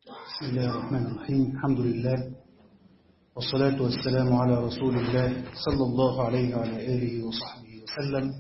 بسم الله الرحمن الرحيم الحمد لله والصلاة والسلام على رسول الله صلى الله عليه وعلى آله وصحبه وسلم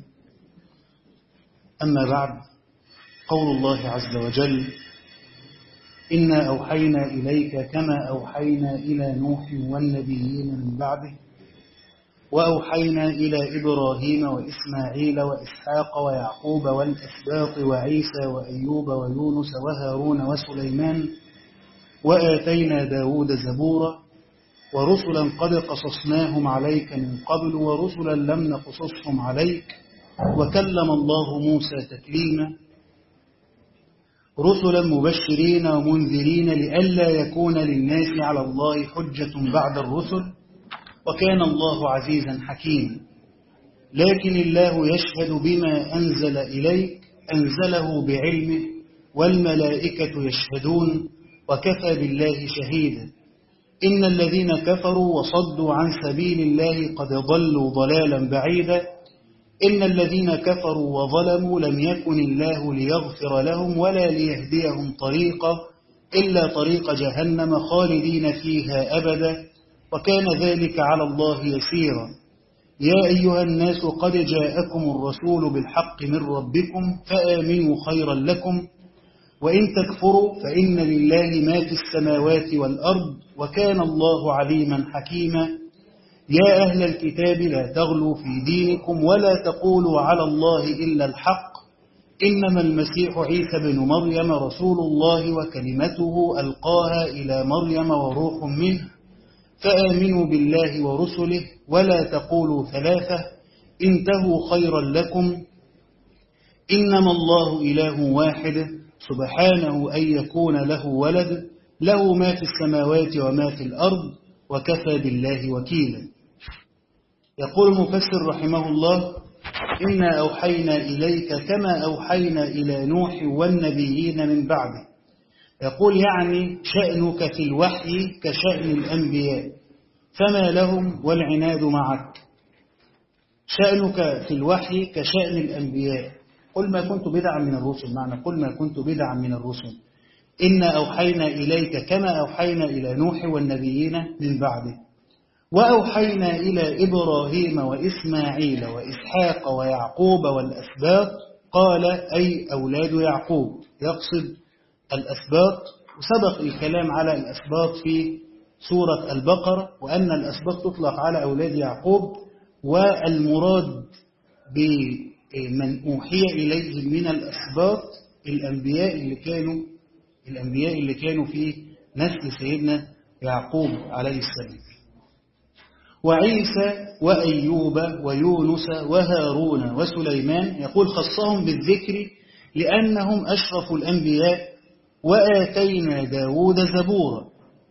أما بعد قول الله عز وجل إنا أوحينا إليك كما أوحينا إلى نوح والنبيين من بعده وأوحينا إلى إبراهيم وإسماعيل وإسحاق ويعقوب والأسباط وعيسى وأيوب ويونس وهارون وسليمان وآتينا داود زبورا ورسلا قد قصصناهم عليك من قبل ورسلا لم نقصصهم عليك وكلم الله موسى تكليما رسلا مبشرين ومنذرين لئلا يكون للناس على الله حجة بعد الرسل وكان الله عزيزا حكيما لكن الله يشهد بما أنزل إليك أنزله بعلمه والملائكة يشهدون وكفى بالله شهيدا إن الذين كفروا وصدوا عن سبيل الله قد ضلوا ضلالا بعيدا إن الذين كفروا وظلموا لم يكن الله ليغفر لهم ولا ليهديهم طريقا إلا طريق جهنم خالدين فيها أبدا وكان ذلك على الله يسيرا يا أيها الناس قد جاءكم الرسول بالحق من ربكم فآمنوا خيرا لكم وإن تكفروا فإن لله ما في السماوات والأرض وكان الله عليما حكيما يا أهل الكتاب لا تغلوا في دينكم ولا تقولوا على الله إلا الحق إنما المسيح عيسى بن مريم رسول الله وكلمته ألقاها إلى مريم وروح منه فآمنوا بالله ورسله ولا تقولوا ثلاثة انتهوا خيرا لكم إنما الله إله واحد سبحانه أن يكون له ولد له ما في السماوات وما في الأرض وكفى بالله وكيلا يقول المفسر رحمه الله إنا أوحينا إليك كما أوحينا إلى نوح والنبيين من بعده يقول يعني شأنك في الوحي كشأن الأنبياء فما لهم والعناد معك شأنك في الوحي كشأن الأنبياء قل ما كنت بدعا من الرسل معنى قل ما كنت بدعا من الرسل إنا أوحينا إليك كما أوحينا إلى نوح والنبيين من بعده وأوحينا إلى إبراهيم وإسماعيل وإسحاق ويعقوب والأسباط قال أي أولاد يعقوب يقصد الأسباط وسبق الكلام على الأسباط في سورة البقرة وأن الأسباط تطلق على أولاد يعقوب والمراد بمن أوحي إليه من الأسباط الأنبياء اللي كانوا الأنبياء اللي كانوا في نسل سيدنا يعقوب عليه السلام وعيسى وأيوب ويونس وهارون وسليمان يقول خصهم بالذكر لأنهم أشرف الأنبياء وآتينا داود زبورا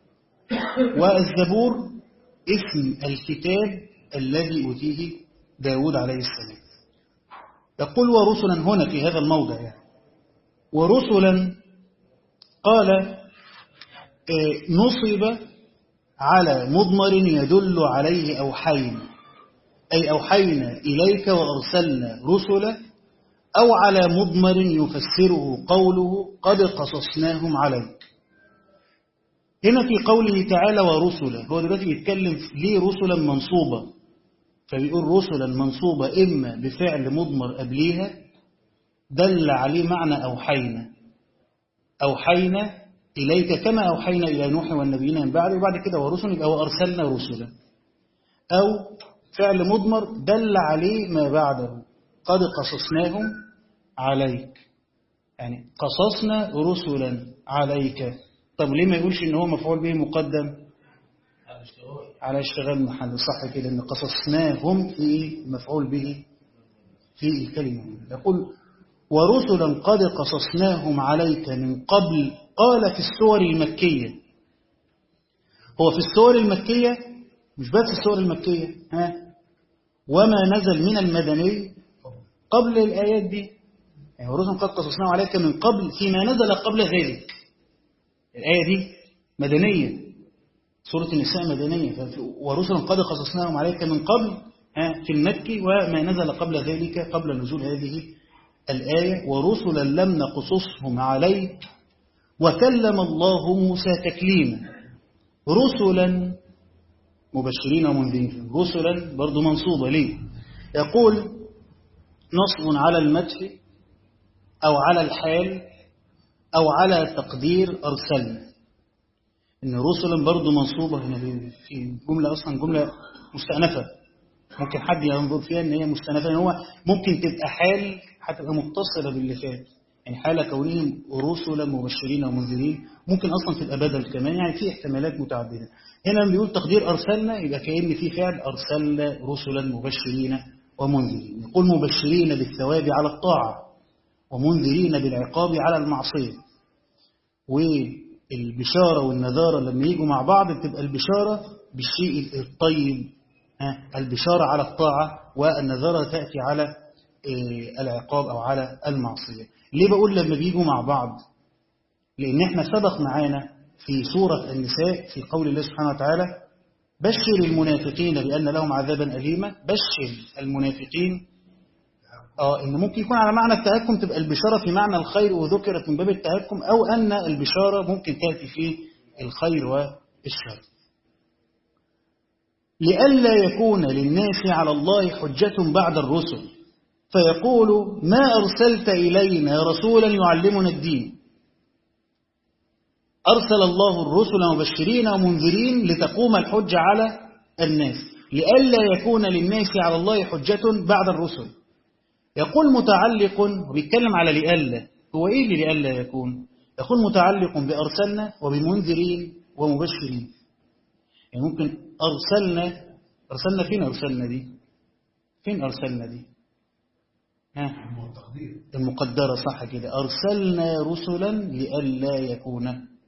والزبور اسم الكتاب الذي أتيه داود عليه السلام يقول ورسلا هنا في هذا الموضع يعني ورسلا قال نصب على مضمر يدل عليه أوحينا أي أوحينا إليك وأرسلنا رسلا أو على مضمر يفسره قوله قد قصصناهم عليك هنا في قوله تعالى ورسلا هو دلوقتي بيتكلم ليه رسلا منصوبة فبيقول رسلا منصوبة إما بفعل مضمر قبليها دل عليه معنى أوحينا أوحينا إليك كما أوحينا إلى نوح والنبيين من بعد وبعد كده ورسل يبقى وأرسلنا رسلا أو فعل مضمر دل عليه ما بعده قد قصصناهم عليك يعني قصصنا رسلا عليك طب ليه ما يقولش ان هو مفعول به مقدم على اشتغال محل صح كده ان قصصناهم في مفعول به في الكلمة يقول ورسلا قد قصصناهم عليك من قبل قال في السور المكية هو في السور المكية مش بس السور المكية ها وما نزل من المدني قبل الآيات دي يعني ورسلا قد قصصناهم عليك من قبل فيما نزل قبل ذلك الآية دي مدنية سورة النساء مدنية ورسلا قد قصصناهم عليك من قبل في المكي وما نزل قبل ذلك قبل نزول هذه الآية ورسلا لم نقصصهم عليك وكلم الله موسى تكليما رسلا مبشرين ومنذرين رسلا برضو منصوبة ليه يقول نصب على المدح أو على الحال أو على تقدير أرسلنا إن رسلا برضو منصوبة هنا في جملة أصلا جملة مستأنفة ممكن حد ينظر فيها إن هي مستأنفة إن هو ممكن تبقى حال هتبقى متصلة باللي فات يعني حال كونهم رسلا مبشرين ومنذرين ممكن أصلا تبقى بدل كمان يعني في احتمالات متعددة هنا لما بيقول تقدير أرسلنا يبقى كأن في فعل أرسلنا رسلا مبشرين ومنذرين يقول مبشرين بالثواب على الطاعة ومنذرين بالعقاب على المعصية والبشارة والنذارة لما يجوا مع بعض بتبقى البشارة بالشيء الطيب البشارة على الطاعة والنذارة تأتي على العقاب أو على المعصية ليه بقول لما بيجوا مع بعض لأن احنا سبق معانا في سورة النساء في قول الله سبحانه وتعالى بشر المنافقين بأن لهم عذابا أليما بشر المنافقين آه إن ممكن يكون على معنى التهكم تبقى البشارة في معنى الخير وذكرت من باب التهكم أو أن البشارة ممكن تأتي في الخير والشر لئلا يكون للناس على الله حجة بعد الرسل فيقول ما أرسلت إلينا رسولا يعلمنا الدين أرسل الله الرسل مبشرين ومنذرين لتقوم الحجة على الناس لئلا يكون للناس على الله حجة بعد الرسل يقول متعلق وبيتكلم على لئلا هو إيه اللي لئلا يكون يقول متعلق بأرسلنا وبمنذرين ومبشرين يعني ممكن أرسلنا أرسلنا فين أرسلنا دي فين أرسلنا دي ها المقدرة صح كده أرسلنا رسلا لئلا يكون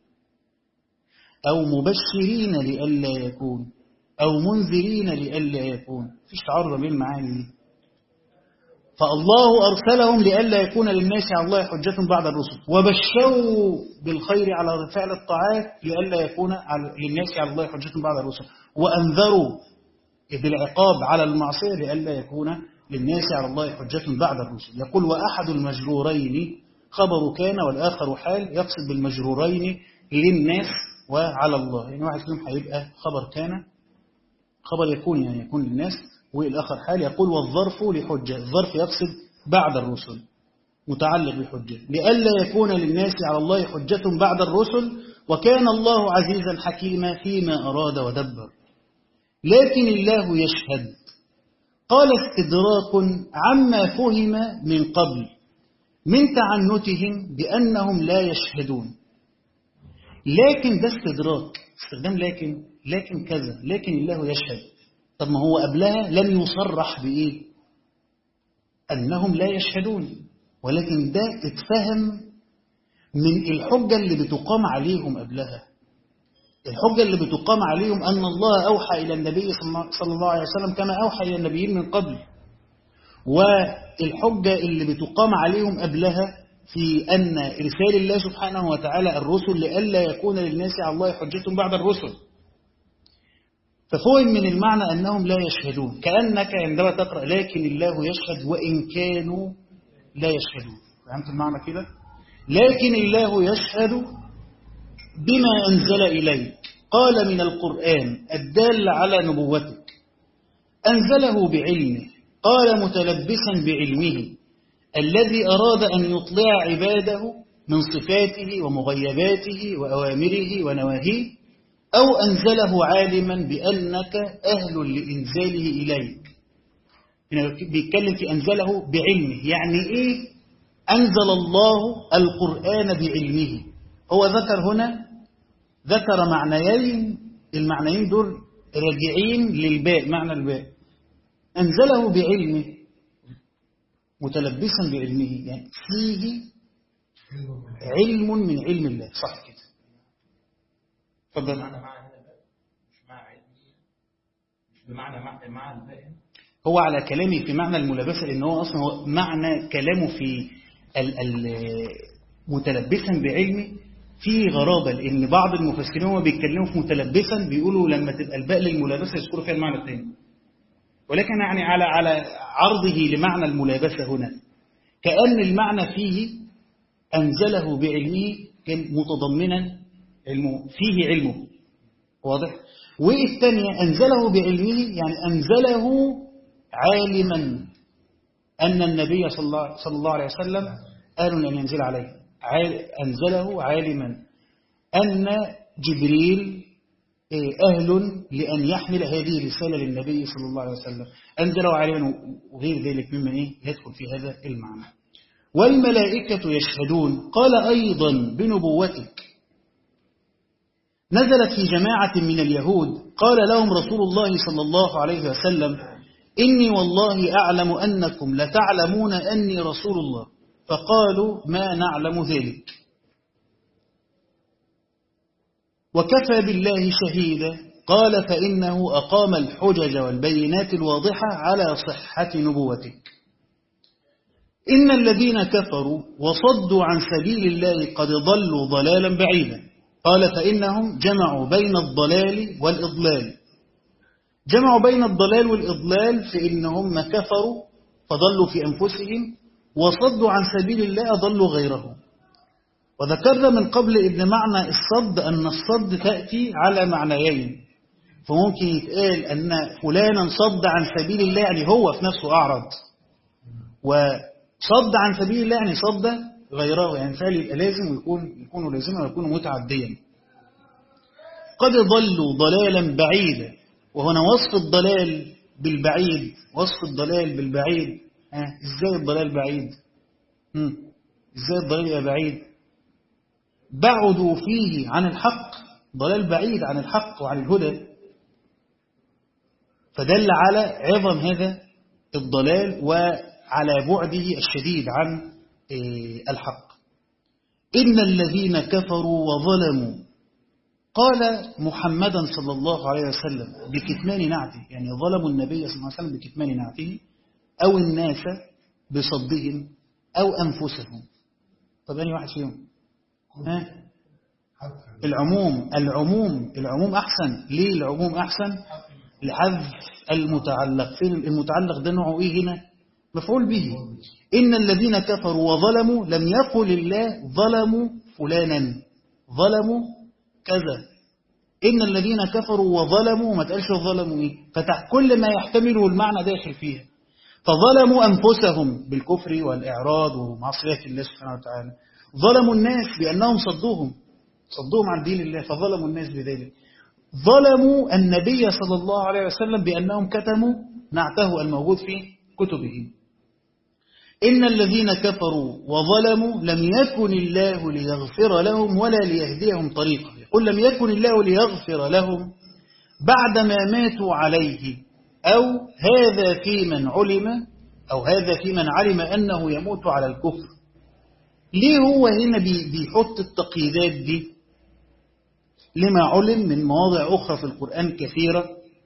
أو مبشرين لئلا يكون أو منذرين لئلا يكون فيش تعارض بين المعاني دي فالله أرسلهم لئلا يكون للناس على الله حجة بعد الرسل وبشروا بالخير على فعل الطاعات لئلا يكون للناس على الله حجة بعد الرسل وأنذروا بالعقاب على المعصية لئلا يكون للناس على الله حجة بعد الرسل يقول وأحد المجرورين خبر كان والآخر حال يقصد بالمجرورين للناس وعلى الله يعني واحد فيهم هيبقى خبر كان خبر يكون يعني يكون للناس والآخر حال يقول والظرف لحجة الظرف يقصد بعد الرسل متعلق بحجة لئلا يكون للناس على الله حجة بعد الرسل وكان الله عزيزا حكيما فيما أراد ودبر لكن الله يشهد قال استدراك عما فهم من قبل من تعنتهم بأنهم لا يشهدون لكن ده استدراك استخدام لكن لكن كذا لكن الله يشهد طب ما هو قبلها لم يصرح بإيه أنهم لا يشهدون ولكن ده اتفهم من الحجة اللي بتقام عليهم قبلها الحجة اللي بتقام عليهم أن الله أوحى إلى النبي صلى الله عليه وسلم كما أوحى إلى النبيين من قبل والحجة اللي بتقام عليهم قبلها في أن إرسال الله سبحانه وتعالى الرسل لئلا يكون للناس على الله حجة بعد الرسل ففهم من المعنى أنهم لا يشهدون كأنك عندما تقرأ لكن الله يشهد وإن كانوا لا يشهدون فهمت المعنى كده لكن الله يشهد بما أنزل إليك قال من القرآن الدال على نبوتك أنزله بعلمه قال متلبسا بعلمه الذي أراد أن يطلع عباده من صفاته ومغيباته وأوامره ونواهيه أو أنزله عالما بأنك أهل لإنزاله إليك هنا بيتكلم في أنزله بعلمه يعني إيه أنزل الله القرآن بعلمه هو ذكر هنا ذكر معنيين المعنيين دول راجعين للباء معنى الباء أنزله بعلمه متلبسا بعلمه يعني فيه علم من علم الله صح كده تفضل معنى مع هنا بقى مش مع علمي مش بمعنى مع مع الباقي هو على كلامي في معنى الملابسة لأن هو أصلا هو معنى كلامه في ال ال متلبسا بعلمه في غرابة لأن بعض المفسرين هم بيتكلموا في متلبسا بيقولوا لما تبقى الباء للملابسة يذكروا فيها المعنى الثاني ولكن يعني على على عرضه لمعنى الملابسة هنا كأن المعنى فيه أنزله بعلمه كان متضمنا علمه فيه علمه واضح والثانية أنزله بعلمه يعني أنزله عالما أن النبي صلى الله, صلى الله عليه وسلم قالوا أن ينزل عليه أنزله عالما أن جبريل أهل لأن يحمل هذه الرسالة للنبي صلى الله عليه وسلم أنزله عالما وغير ذلك مما إيه يدخل في هذا المعنى والملائكة يشهدون قال أيضا بنبوتك نزلت في جماعة من اليهود قال لهم رسول الله صلى الله عليه وسلم إني والله أعلم أنكم لتعلمون أني رسول الله فقالوا ما نعلم ذلك وكفى بالله شهيدا قال فإنه أقام الحجج والبينات الواضحة على صحة نبوتك إن الذين كفروا وصدوا عن سبيل الله قد ضلوا ضلالا بعيدا قال فإنهم جمعوا بين الضلال والإضلال جمعوا بين الضلال والإضلال في إنهم كفروا فضلوا في أنفسهم وصدوا عن سبيل الله ضلوا غيرهم وذكرنا من قبل ابن معنى الصد أن الصد تأتي على معنيين فممكن يتقال أن فلانا صد عن سبيل الله يعني هو في نفسه أعرض وصد عن سبيل الله يعني صد غيره يعني فعل يبقى لازم ويكون يكون لازما ويكون متعديا قد ضلوا ضلالا بعيدا وهنا وصف الضلال بالبعيد وصف الضلال بالبعيد ها ازاي الضلال بعيد هم. ازاي الضلال يبقى بعيد بعدوا فيه عن الحق ضلال بعيد عن الحق وعن الهدى فدل على عظم هذا الضلال وعلى بعده الشديد عن الحق إن الذين كفروا وظلموا قال محمدا صلى الله عليه وسلم بكتمان نعته يعني ظلموا النبي صلى الله عليه وسلم بكتمان نعته أو الناس بصدهم أو أنفسهم طب أني واحد فيهم ها؟ العموم العموم العموم أحسن ليه العموم أحسن لحذف المتعلق فين المتعلق ده نوعه إيه هنا مفعول به إن الذين كفروا وظلموا لم يقل الله ظلموا فلانا ظلموا كذا إن الذين كفروا وظلموا ما تقالش ظلموا إيه فتح كل ما يحتمله المعنى داخل فيها فظلموا أنفسهم بالكفر والإعراض ومعصية الله سبحانه وتعالى ظلموا الناس بأنهم صدوهم صدوهم عن دين الله فظلموا الناس بذلك ظلموا النبي صلى الله عليه وسلم بأنهم كتموا نعته الموجود في كتبهم إن الذين كفروا وظلموا لم يكن الله ليغفر لهم ولا ليهديهم طريقا يقول لم يكن الله ليغفر لهم بعدما ماتوا عليه أو هذا في من علم أو هذا في من علم أنه يموت على الكفر ليه هو هنا بيحط التقييدات دي لما علم من مواضع أخرى في القرآن كثيرة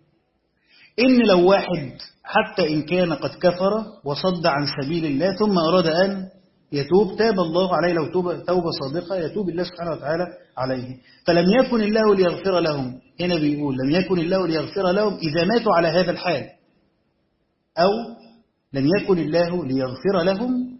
إن لو واحد حتى إن كان قد كفر وصد عن سبيل الله ثم أراد أن يتوب تاب الله عليه لو توب توبة صادقة يتوب الله سبحانه وتعالى عليه فلم يكن الله ليغفر لهم هنا بيقول لم يكن الله ليغفر لهم إذا ماتوا على هذا الحال أو لم يكن الله ليغفر لهم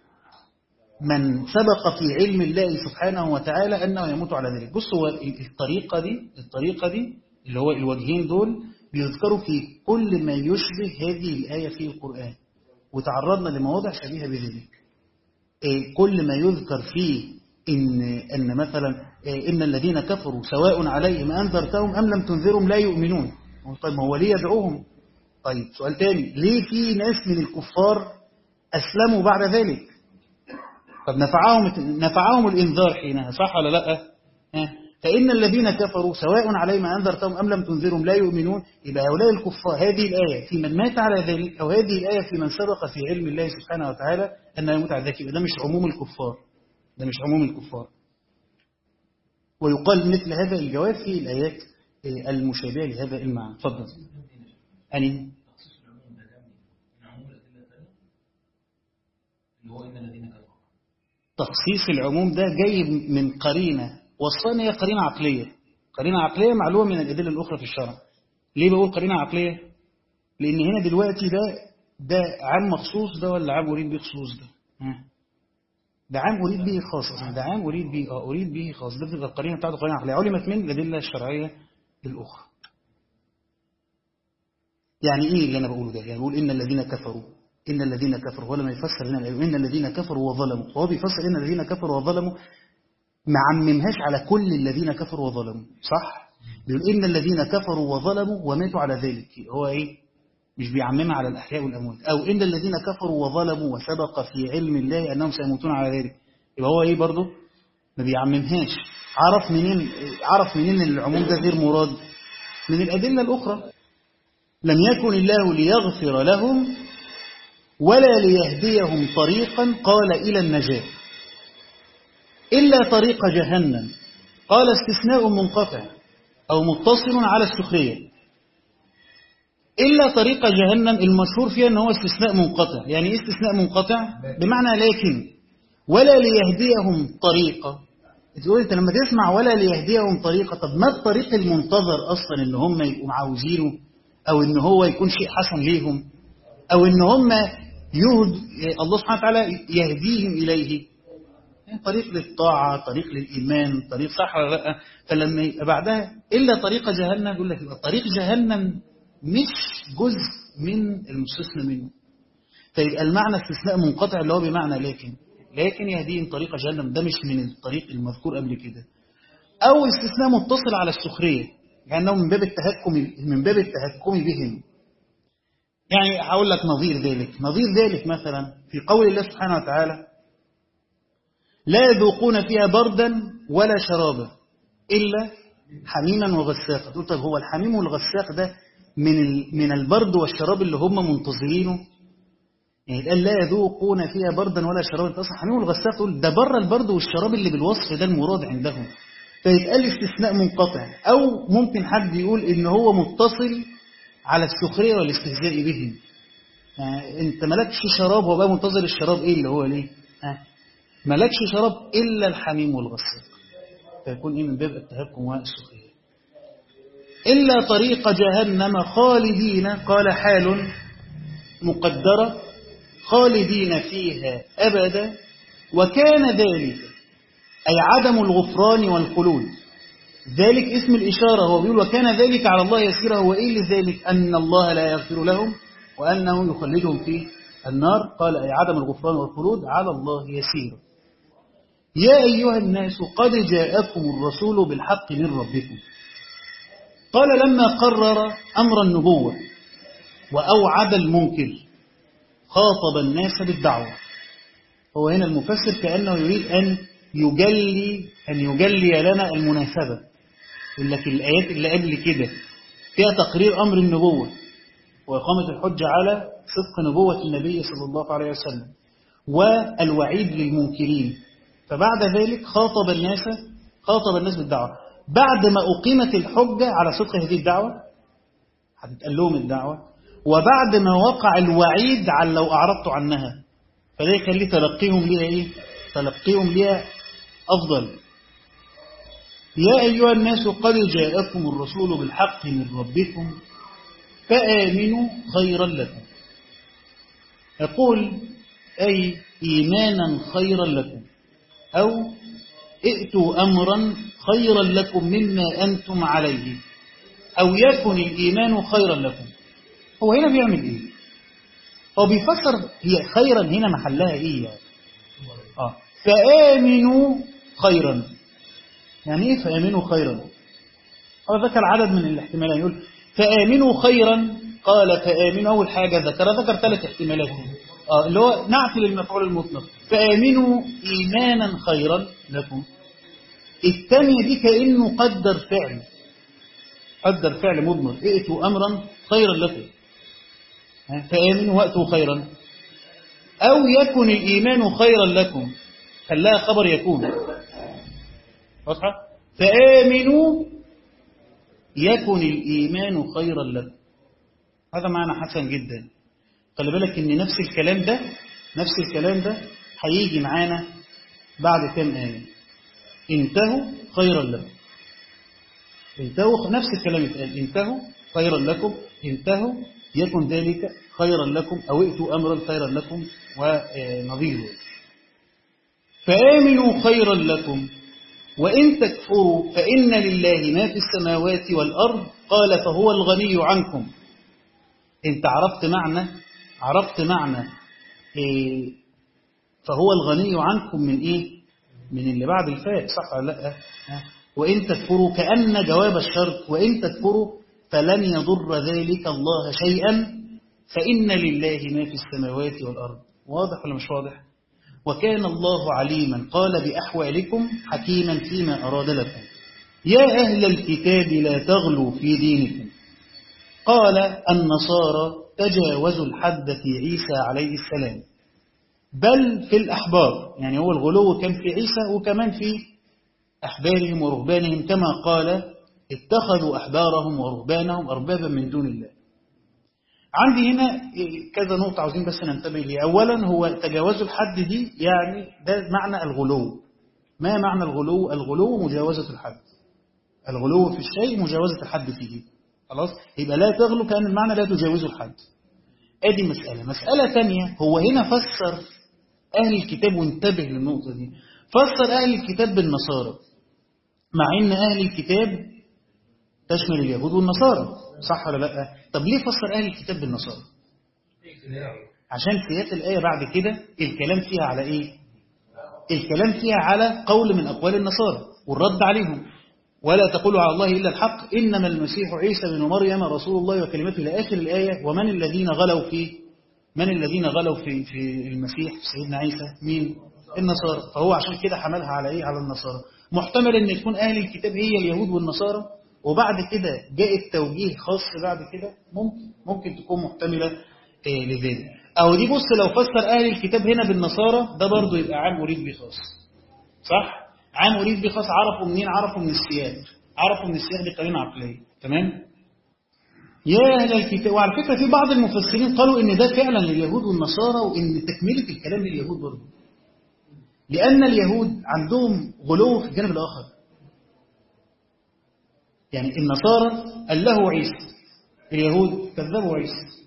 من سبق في علم الله سبحانه وتعالى أنه يموت على ذلك بص هو الطريقة دي الطريقة دي اللي هو الوجهين دول بيذكروا في كل ما يشبه هذه الآية في القرآن وتعرضنا لمواضع شبيهة بذلك كل ما يذكر فيه إن, إن مثلا إن الذين كفروا سواء عليهم أنذرتهم أم لم تنذرهم لا يؤمنون طيب ما هو ليه يدعوهم طيب سؤال تاني ليه في ناس من الكفار أسلموا بعد ذلك طب نفعهم نفعهم الإنذار حينها صح ولا لا فإن الذين كفروا سواء عليهم أنذرتهم أم لم تنذرهم لا يؤمنون يبقى هؤلاء الكفار هذه الآية في من مات على ذلك أو هذه الآية في من سبق في علم الله سبحانه وتعالى أن يموت على ذلك ده مش عموم الكفار ده مش عموم الكفار ويقال مثل هذا الجواب في الآيات المشابهة لهذا المعنى تفضل أني تخصيص العموم ده جاي من قرينة وصلنا هي قرينة عقلية قرينة عقلية معلومة من الأدلة الأخرى في الشرع ليه بقول قرينة عقلية لأن هنا دلوقتي ده ده عام مخصوص ده ولا عام مريد بخصوص ده ها. ده عام أريد به خاص أصلا ده عام أريد به آه أريد به خاص ده بتبقى القرينة بتاعته قرينة عقلية علمت من الأدلة الشرعية الأخرى يعني إيه اللي أنا بقوله ده يعني بقول إن الذين كفروا إن الذين كفروا ولا ما يفسر لنا إن الذين كفروا وظلموا وهو بيفسر إن الذين كفروا وظلموا ما عممهاش على كل الذين كفروا وظلموا صح بيقول إن الذين كفروا وظلموا وماتوا على ذلك هو إيه مش بيعممها على الأحياء والأموات أو إن الذين كفروا وظلموا وسبق في علم الله أنهم سيموتون على ذلك يبقى هو إيه برضه ما بيعممهاش عرف منين عرف منين ان العموم ده غير مراد من الأدلة الأخرى لم يكن الله ليغفر لهم ولا ليهديهم طريقا قال إلى النجاة إلا طريق جهنم قال استثناء منقطع أو متصل على السخرية إلا طريق جهنم المشهور فيها أنه هو استثناء منقطع يعني إيه استثناء منقطع بمعنى لكن ولا ليهديهم طريقة تقول أنت لما تسمع ولا ليهديهم طريقة طب ما الطريق المنتظر أصلا أن هم يبقوا عاوزينه أو أن هو يكون شيء حسن ليهم أو أن هم يهد الله سبحانه وتعالى يهديهم إليه يعني طريق للطاعة طريق للإيمان طريق صح ولا لا فلما يبقى بعدها إلا طريق جهنم يقول لك يبقى طريق جهنم مش جزء من المستثنى منه فيبقى المعنى استثناء منقطع اللي هو بمعنى لكن لكن يهديهم طريق جهنم ده مش من الطريق المذكور قبل كده أو استثناء متصل على السخرية يعني من باب التهكم من باب التهكم بهم يعني هقول لك نظير ذلك نظير ذلك مثلا في قول الله سبحانه وتعالى لا يذوقون فيها بردا ولا شرابا إلا حميما وغساقا تقول طب هو الحميم والغساق ده من من البرد والشراب اللي هم منتظرينه يعني قال لا يذوقون فيها بردا ولا شرابا اصلا حميم والغساق تقول ده بره البرد والشراب اللي بالوصف ده المراد عندهم فيتقال استثناء منقطع او ممكن حد يقول ان هو متصل على السخريه والاستهزاء بهم يعني انت مالكش شراب هو بقى منتظر الشراب ايه اللي هو ليه ها مالكش شراب الا الحميم والغساق فيكون ايه من باب التهكم والسخريه إلا طريق جهنم خالدين قال حال مقدرة خالدين فيها أبدا وكان ذلك أي عدم الغفران والخلود ذلك اسم الإشارة هو بيقول وكان ذلك على الله يسيرا هو إيه لذلك أن الله لا يغفر لهم وأنه يخلدهم في النار قال أي عدم الغفران والخلود على الله يسير يا أيها الناس قد جاءكم الرسول بالحق من ربكم قال لما قرر أمر النبوة وأوعد المنكر خاطب الناس بالدعوة هو هنا المفسر كأنه يريد أن يجلي أن يجلي لنا المناسبة يقول لك الآيات اللي قبل كده فيها تقرير أمر النبوة وإقامة الحجة على صدق نبوة النبي صلى الله عليه وسلم والوعيد للمنكرين فبعد ذلك خاطب الناس خاطب الناس بالدعوة بعد ما أقيمت الحجة على صدق هذه الدعوة هتتقال لهم الدعوة وبعد ما وقع الوعيد على لو أعرضت عنها فده يخلي تلقيهم ليها إيه؟ تلقيهم ليها أفضل يا أيها الناس قد جاءكم الرسول بالحق من ربكم فآمنوا خيرا لكم يقول أي إيمانا خيرا لكم أو ائتوا أمرا خيرا لكم مما أنتم عليه أو يكن الإيمان خيرا لكم هو هنا بيعمل إيه هو بيفسر هي خيرا هنا محلها إيه يعني آه. فآمنوا خيرا يعني إيه فآمنوا خيرا هو ذكر عدد من الاحتمالات يقول فآمنوا خيرا قال فآمنوا أول حاجة ذكر ذكر ثلاث احتمالات آه اللي هو نعت للمفعول المطلق فآمنوا إيمانا خيرا لكم الثانية دي كأنه قدر فعل قدر فعل مضمر ائتوا أمرا خيرا لكم فآمنوا وأتوا خيرا أو يكن الإيمان خيرا لكم خلاها خبر يكون واضحة فآمنوا يكن الإيمان خيرا لكم هذا معنى حسن جدا خلي بالك ان نفس الكلام ده نفس الكلام ده هيجي معانا بعد كام آية انتهوا خيرا لكم انتهوا نفس الكلام يتقال انتهوا خيرا لكم انتهوا يكن ذلك خيرا لكم أو ائتوا أمرا خيرا لكم ونظيره فآمنوا خيرا لكم وإن تكفروا فإن لله ما في السماوات والأرض قال فهو الغني عنكم انت عرفت معنى عرفت معنى إيه فهو الغني عنكم من إيه من اللي بعد الفاء صح ولا لا وإن تكفروا كأن جواب الشرط وإن تكفروا فلن يضر ذلك الله شيئا فإن لله ما في السماوات والأرض واضح ولا مش واضح وكان الله عليما قال بأحوالكم حكيما فيما أراد لكم يا أهل الكتاب لا تغلوا في دينكم قال النصارى تجاوزوا الحد في عيسى عليه السلام بل في الأحبار يعني هو الغلو كان في عيسى وكمان في أحبارهم ورهبانهم كما قال اتخذوا أحبارهم ورهبانهم أربابا من دون الله عندي هنا كذا نقطة عاوزين بس ننتبه ليه أولا هو تجاوز الحد دي يعني ده معنى الغلو ما معنى الغلو الغلو مجاوزة الحد الغلو في الشيء مجاوزة الحد فيه خلاص يبقى لا تغلو كان المعنى لا تجاوز الحد ادي مسألة مسألة ثانية هو هنا فسر أهل الكتاب وانتبه للنقطة دي فسر أهل الكتاب بالنصارى مع ان أهل الكتاب تشمل اليهود والنصارى صح ولا لا طب ليه فسر أهل الكتاب بالنصارى عشان سياق الآية بعد كده الكلام فيها على إيه الكلام فيها على قول من أقوال النصارى والرد عليهم ولا تقولوا على الله إلا الحق إنما المسيح عيسى بن مريم رسول الله وكلمته إلى آخر الآية ومن الذين غلوا في من الذين غلوا في في المسيح في سيدنا عيسى مين النصارى فهو عشان كده حملها على إيه على النصارى محتمل أن يكون أهل الكتاب هي اليهود والنصارى وبعد كده جاء التوجيه خاص بعد كده ممكن ممكن تكون محتملة إيه لذلك أو دي بص لو فسر أهل الكتاب هنا بالنصارى ده برضه يبقى عام أريد به خاص صح؟ عام أريد به خاص عرفوا منين؟ عرفوا من السياق عرفوا من السياق دي قرينة عقلية تمام؟ يا أهل الكتاب وعلى فكرة في بعض المفسرين قالوا إن ده فعلا لليهود والنصارى وإن تكملة الكلام لليهود برضه لأن اليهود عندهم غلو في الجانب الآخر يعني النصارى قال له عيسى اليهود كذبوا عيسى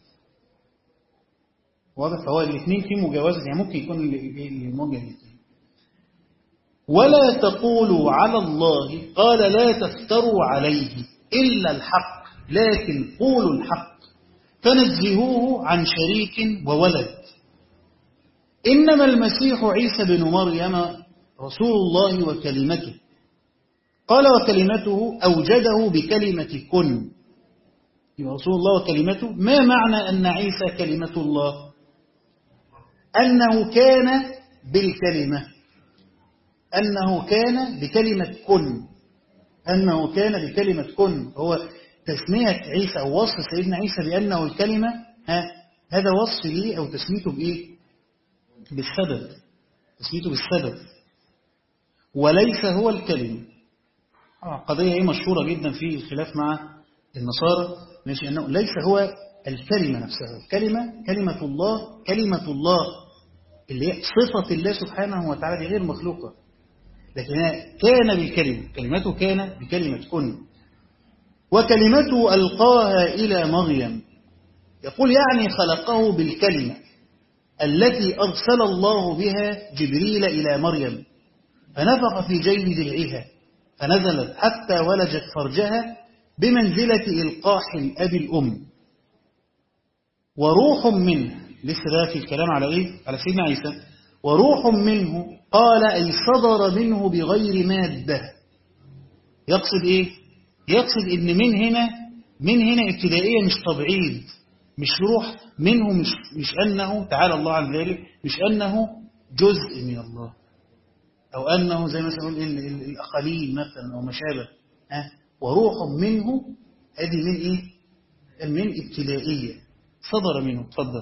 واضح فهو الاثنين في مجاوزة يعني ممكن يكون الموجه الاثنين ولا تقولوا على الله قال لا تفتروا عليه إلا الحق لكن قولوا الحق فنزهوه عن شريك وولد إنما المسيح عيسى بن مريم رسول الله وكلمته قال وكلمته أوجده بكلمة كن رسول الله وكلمته ما معنى أن عيسى كلمة الله أنه كان بالكلمة أنه كان بكلمة كن أنه كان بكلمة كن هو تسمية عيسى أو وصف سيدنا عيسى بأنه الكلمة ها هذا وصف ليه أو تسميته بإيه بالسبب تسميته بالسبب وليس هو الكلمة قضية ايه مشهورة جدا في الخلاف مع النصارى ماشي أنه ليس هو الكلمة نفسها الكلمة كلمة الله كلمة الله اللي هي صفة الله سبحانه وتعالى دي غير مخلوقة لكنها كان بالكلمة كلمته كان بكلمة كن وكلمته ألقاها إلى مريم يقول يعني خلقه بالكلمة التي أرسل الله بها جبريل إلى مريم فنفخ في جيب درعها فنزلت حتى ولجت فرجها بمنزلة إلقاح الأب الأم وروح منه لسه ده في الكلام على إيه؟ على سيدنا عيسى وروح منه قال أي صدر منه بغير مادة يقصد إيه؟ يقصد إن من هنا من هنا ابتدائية مش تبعيد مش روح منه مش, مش أنه تعالى الله عن ذلك مش أنه جزء من الله أو أنه زي مثلا نقول الأقاليم مثلا أو ما شابه أه؟ وروح منه هذه من إيه؟ من ابتدائية صدر منه تفضل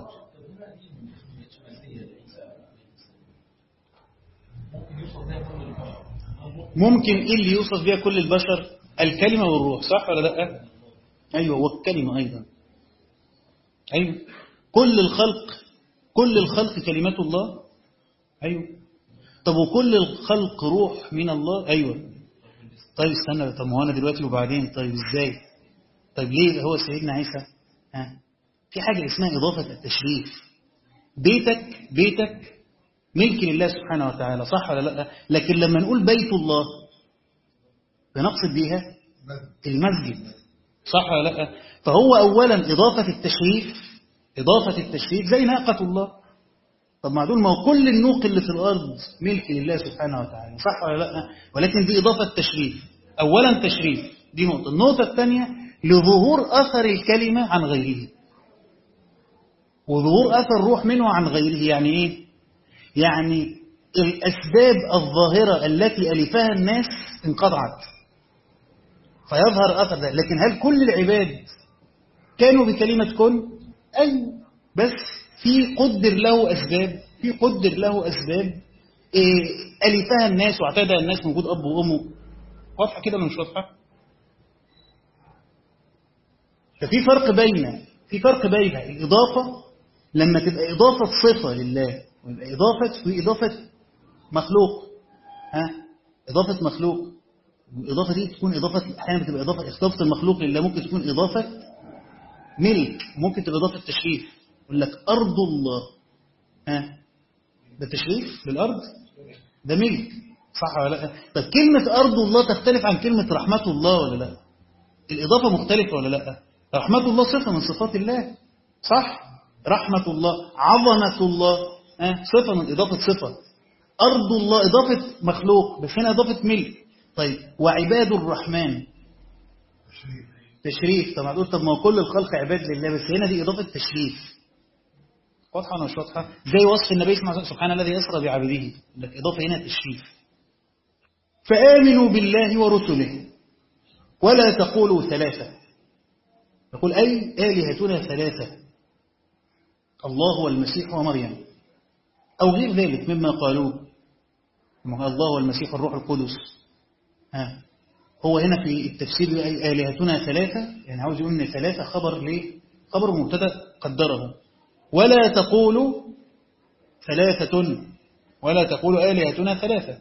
ممكن إيه اللي يوصف بها كل البشر الكلمة والروح صح ولا لا أيوة والكلمة أيضا أيوة كل الخلق كل الخلق كلمة الله أيوة طب وكل الخلق روح من الله أيوة طيب استنى طب ما هو أنا دلوقتي وبعدين طيب إزاي طيب ليه هو سيدنا عيسى ها في حاجة اسمها إضافة التشريف بيتك بيتك ملك لله سبحانه وتعالى صح ولا لا لكن لما نقول بيت الله بنقصد بيها المسجد صح ولا لا فهو أولا إضافة التشريف إضافة التشريف زي ناقة الله طب ما دول ما هو كل النوق اللي في الأرض ملك لله سبحانه وتعالى صح ولا لا ولكن دي إضافة تشريف أولا تشريف دي نقطة النقطة الثانية لظهور أثر الكلمة عن غيره وظهور أثر الروح منه عن غيره يعني إيه يعني الأسباب الظاهرة التي ألفها الناس انقطعت فيظهر أثر ده لكن هل كل العباد كانوا بكلمة كن أيوة بس في قدر له أسباب في قدر له أسباب إيه ألفها الناس واعتادها الناس موجود أب وأمه واضحة كده ولا مش واضحة ففي فرق بين في فرق بين الإضافة لما تبقى إضافة صفة لله ويبقى إضافة في إضافة مخلوق ها إضافة مخلوق الإضافة دي تكون إضافة أحيانا بتبقى إضافة إضافة المخلوق لله ممكن تكون إضافة ملك ممكن تبقى إضافة تشريف يقول لك أرض الله ها ده تشريف للأرض ده ملك صح ولا لا طب كلمة أرض الله تختلف عن كلمة رحمة الله ولا لا الإضافة مختلفة ولا لا رحمة الله صفة من صفات الله صح رحمة الله عظمة الله ها صفة من إضافة صفة أرض الله إضافة مخلوق بس هنا إضافة ملك طيب وعباد الرحمن تشريف طب هتقول طب ما هو كل الخلق عباد لله بس هنا دي إضافة تشريف واضحة ولا مش واضحة زي وصف النبي سبحانه الذي يسرى بعبده لك إضافة هنا تشريف فآمنوا بالله ورسله ولا تقولوا ثلاثة يقول أي آلهتنا ثلاثة الله والمسيح ومريم أو غير ذلك مما قالوه الله والمسيح والروح القدس ها هو هنا في التفسير أي آلهتنا ثلاثة يعني عاوز يقول إن ثلاثة خبر ليه خبر مبتدا قدره ولا تقولوا ثلاثة ولا تقولوا آلهتنا ثلاثة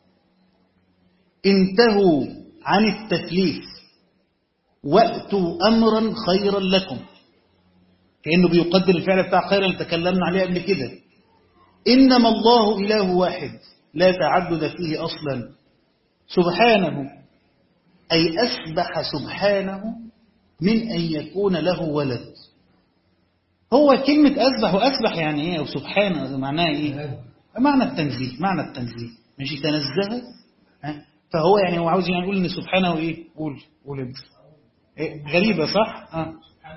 انتهوا عن التثليث وأتوا أمرا خيرا لكم كأنه بيقدر الفعل بتاع خيرا اللي تكلمنا عليه قبل كده إنما الله إله واحد لا تعدد فيه أصلا سبحانه أي أسبح سبحانه من أن يكون له ولد هو كلمة أسبح وأسبح يعني إيه وسبحانه معناه إيه معنى التنزيه معنى التنزيه مش تنزه فهو يعني هو عاوز يعني يقول إن سبحانه إيه قول قول أنت إيه غريبة صح آه.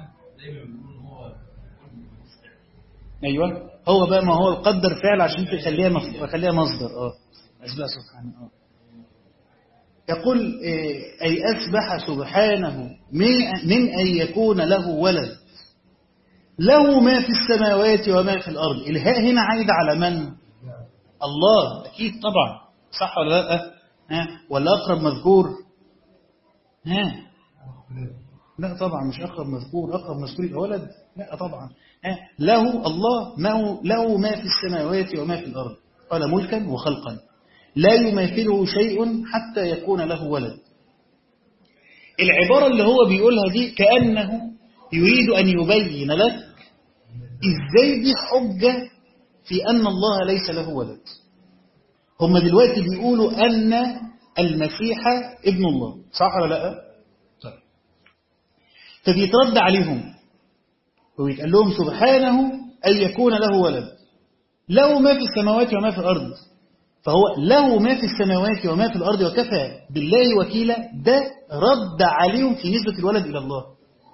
أيوة هو بقى ما هو القدر فعل عشان تخليها مف... تخليها مصدر اه أسبح سبحانه اه يقول أي أسبح سبحانه من أن يكون له ولد له ما في السماوات وما في الأرض الهاء هنا عايد على من الله أكيد طبعا صح ولا لا ها ولا أقرب مذكور ها لا طبعا مش أقرب مذكور أقرب مذكور يبقى ولد لا طبعا ها له الله ما له ما في السماوات وما في الأرض قال ملكا وخلقا لا يماثله شيء حتى يكون له ولد العبارة اللي هو بيقولها دي كأنه يريد أن يبين لك إزاي دي حجة في أن الله ليس له ولد هم دلوقتي بيقولوا أن المسيح ابن الله صح ولا لا طيب فبيترد عليهم ويتقال لهم سبحانه أن يكون له ولد له ما في السماوات وما في الأرض فهو له ما في السماوات وما في الأرض وكفى بالله وكيلا ده رد عليهم في نسبة الولد إلى الله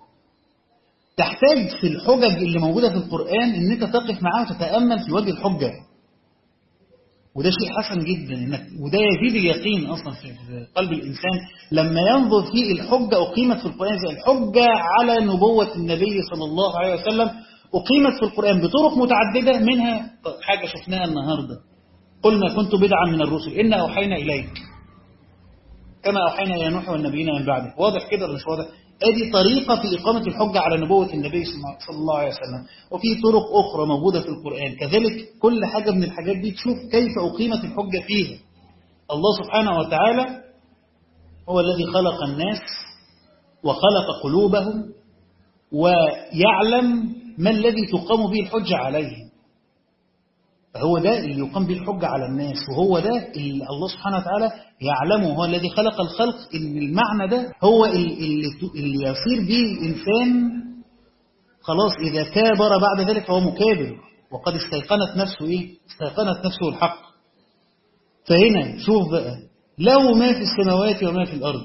تحتاج في الحجج اللي موجودة في القرآن ان انت تقف معاه وتتأمل في وجه الحجة وده شيء حسن جدا إنك وده يزيد اليقين أصلا في قلب الإنسان لما ينظر في الحجة أقيمت في القرآن زي الحجة على نبوة النبي صلى الله عليه وسلم أقيمت في القرآن بطرق متعددة منها حاجة شفناها النهاردة قلنا كنت بدعا من الرسل إنا أوحينا إليك كما أوحينا إلى نوح والنبيين من بعده واضح كده ولا مش واضح ادي طريقة في إقامة الحجة على نبوة النبي صلى الله عليه وسلم وفي طرق أخرى موجودة في القرآن كذلك كل حاجة من الحاجات دي تشوف كيف أقيمت الحجة فيها الله سبحانه وتعالى هو الذي خلق الناس وخلق قلوبهم ويعلم ما الذي تقام به الحجة عليهم فهو ده اللي يقام به الحجة على الناس وهو ده اللي الله سبحانه وتعالى يعلمه هو الذي خلق الخلق ان المعنى ده هو اللي, اللي يصير به الإنسان خلاص إذا كابر بعد ذلك فهو مكابر وقد استيقنت نفسه إيه؟ استيقنت نفسه الحق فهنا شوف بقى له ما في السماوات وما في الأرض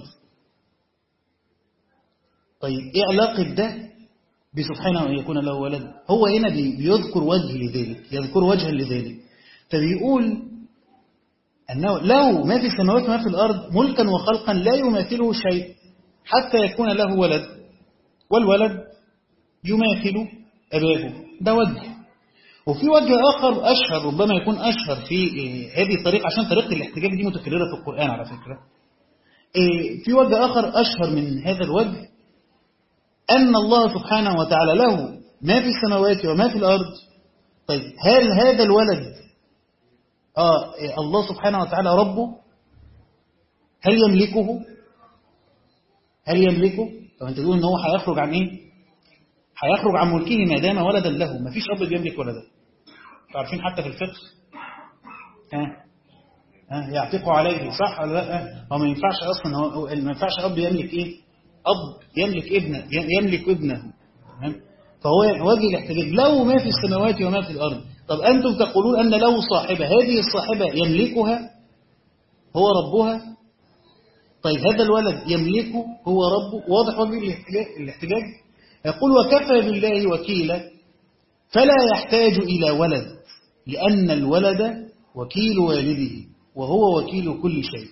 طيب إيه علاقة ده بسبحانه أن يكون له ولد هو هنا بيذكر وجه لذلك يذكر وجها لذلك فبيقول أنه له ما في السماوات وما في الأرض ملكا وخلقا لا يماثله شيء حتى يكون له ولد والولد يماثل أباه ده وجه وفي وجه آخر أشهر ربما يكون أشهر في هذه الطريقة عشان طريقة الاحتجاج دي متكررة في القرآن على فكرة في وجه آخر أشهر من هذا الوجه أن الله سبحانه وتعالى له ما في السماوات وما في الأرض طيب هل هذا الولد آه الله سبحانه وتعالى ربه هل يملكه هل يملكه طب أنت تقول إن هو هيخرج عن إيه هيخرج عن ملكه ما دام ولدا له ما فيش أب بيملك ولدا عارفين حتى في الفقه ها ها يعتقوا عليه صح ولا لا هو ما ينفعش اصلا هو ما ينفعش اب يملك ايه اب يملك ابنه يملك ابنه فهو وجه الاحتجاج له ما في السماوات وما في الارض طب انتم تقولون ان له صاحبه هذه الصاحبه يملكها هو ربها طيب هذا الولد يملكه هو ربه واضح وجه الاحتجاج الاحتجاج يقول وكفى بالله وكيلا فلا يحتاج إلى ولد لأن الولد وكيل والده وهو وكيل كل شيء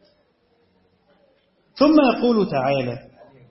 ثم يقول تعالى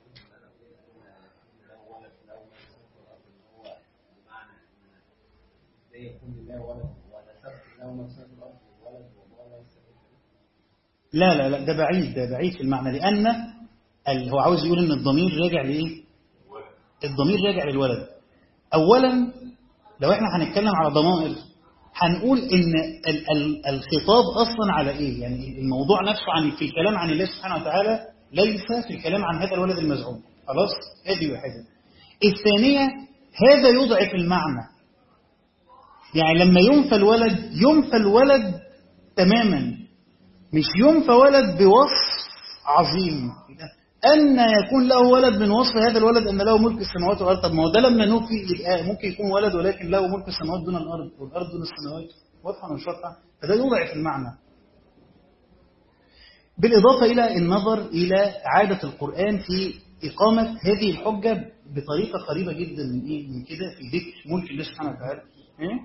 لا لا لا ده بعيد ده بعيد في المعنى لأن هو عاوز يقول ان الضمير راجع لإيه الضمير راجع للولد أولا لو احنا هنتكلم على ضمائر هنقول ان ال ال الخطاب اصلا على ايه يعني الموضوع نفسه عن في الكلام عن الله سبحانه وتعالى ليس في الكلام عن هذا الولد المزعوم خلاص هذه واحده الثانيه هذا يضعف المعنى يعني لما ينفى الولد ينفى الولد تماما مش ينفى ولد بوصف عظيم أن يكون له ولد من وصف هذا الولد أن له ملك السماوات والأرض طب ما هو ده لما نفي يبقى ممكن يكون ولد ولكن له ملك السماوات دون الأرض والأرض دون السماوات واضحة مش واضحة فده يضعف المعنى بالإضافة إلى النظر إلى عادة القرآن في إقامة هذه الحجة بطريقة قريبة جدا من إيه من كده في ذكر ملك الله سبحانه وتعالى إيه؟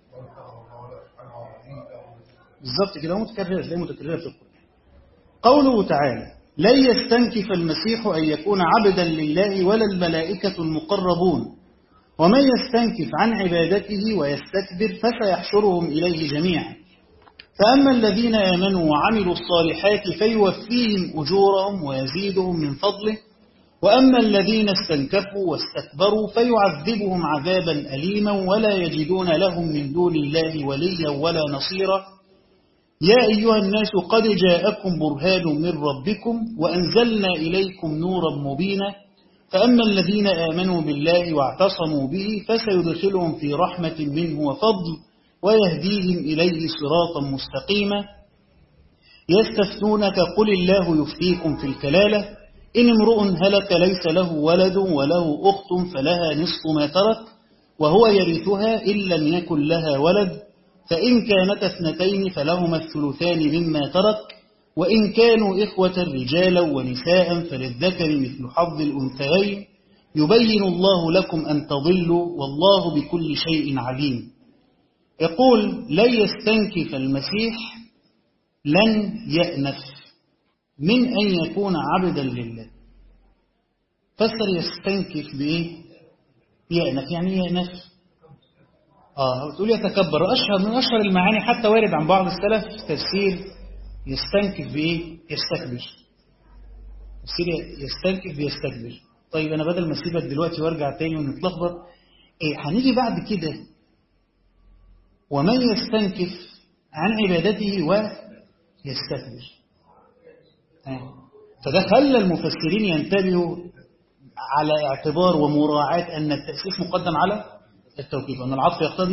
بالظبط كده متكررة تلاقي متكررة في القرآن قوله تعالى لن يستنكف المسيح أن يكون عبدا لله ولا الملائكة المقربون ومن يستنكف عن عبادته ويستكبر فسيحشرهم إليه جميعا فأما الذين آمنوا وعملوا الصالحات فيوفيهم أجورهم ويزيدهم من فضله وأما الذين استنكفوا واستكبروا فيعذبهم عذابا أليما ولا يجدون لهم من دون الله وليا ولا نصيرا يا أيها الناس قد جاءكم برهان من ربكم وأنزلنا إليكم نورا مبينا فأما الذين آمنوا بالله واعتصموا به فسيدخلهم في رحمة منه وفضل ويهديهم إليه صراطا مستقيما يستفتونك قل الله يفتيكم في الكلالة إن امرؤ هلك ليس له ولد وله أخت فلها نصف ما ترك وهو يرثها إن لم يكن لها ولد فإن كانت اثنتين فلهما الثلثان مما ترك وإن كانوا إخوة رجالا ونساء فللذكر مثل حظ الأنثيين يبين الله لكم أن تضلوا والله بكل شيء عليم يقول لن يستنكف المسيح لن يأنف من أن يكون عبدا لله فسر يستنكف بإيه يأنف يعني يأنف آه تقول يتكبر أشهر من أشهر المعاني حتى وارد عن بعض السلف تفسير يستنكف بإيه يستكبر تفسير يستنكف بيستكبر طيب أنا بدل ما أسيبك دلوقتي وارجع تاني ونتلخبط إيه هنيجي بعد كده ومن يستنكف عن عبادته ويستكبر آه. فده خلى المفسرين ينتبهوا على اعتبار ومراعاة أن التأسيس مقدم على التوكيد وأن العطف يقتضي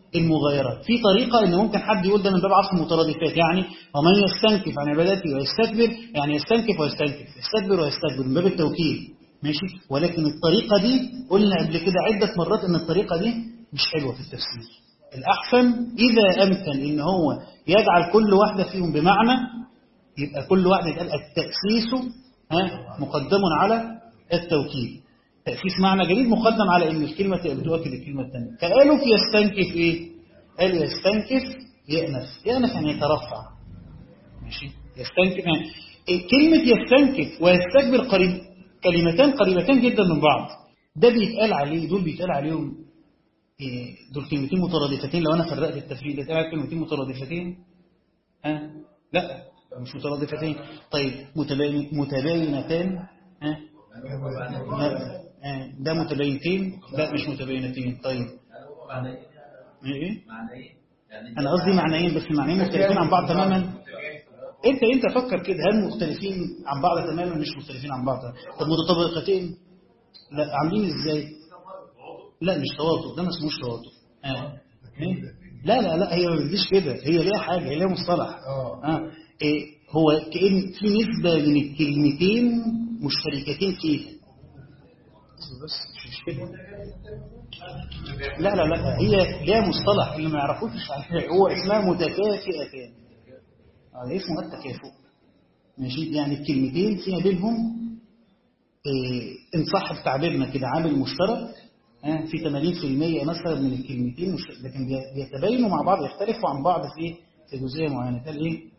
المغايرات في طريقة ان ممكن حد يقول ده من باب عصر المترادفات يعني ومن يستنكف عن عبادته ويستكبر يعني يستنكف ويستنكف يستكبر ويستكبر من باب التوكيل ماشي ولكن الطريقة دي قلنا قبل كده عدة مرات ان الطريقة دي مش حلوة في التفسير الأحسن إذا أمكن إن هو يجعل كل واحدة فيهم بمعنى يبقى كل واحدة يتقال التأسيس ها مقدم على التوكيد تأسيس معنى جديد مقدم على إن الكلمة تبقى بتؤكد الكلمة الثانية فقالوا في يستنكف إيه؟ قالوا يستنكف يأنف يأنف يعني يترفع ماشي يستنكف يعني إيه كلمة يستنكف ويستكبر قريب كلمتان قريبتان جدا من بعض ده بيتقال عليه دول بيتقال عليهم إيه دول كلمتين مترادفتين لو أنا فرقت التفريق ده تبع كلمتين مترادفتين ها لا مش مترادفتين طيب متباين متباينتان ها لا. ده متباينتين لا مش متباينتين طيب ايه انا قصدي معنيين بس معنيين مختلفين عن بعض تماما انت انت فكر كده هل مختلفين عن بعض تماما مش مختلفين عن بعض طب متطابقتين لا عاملين ازاي لا مش توافق ده ما اسموش توافق آه. إيه؟ لا لا لا هي ما بتجيش كده هي ليها حاجه هي ليها مصطلح اه إيه هو كأن في نسبة من الكلمتين مشتركتين فيها بس مش كده لا لا لا هي ليها مصطلح اللي ما يعرفوش هو اسمها متكافئتان اه اسمه التكافؤ ماشي يعني الكلمتين فيها بينهم إيه ان صح في تعبيرنا كده عامل مشترك آه في 80% مثلا من الكلمتين مش لكن بيتباينوا مع بعض يختلفوا عن بعض في في جزئيه معينه قال ايه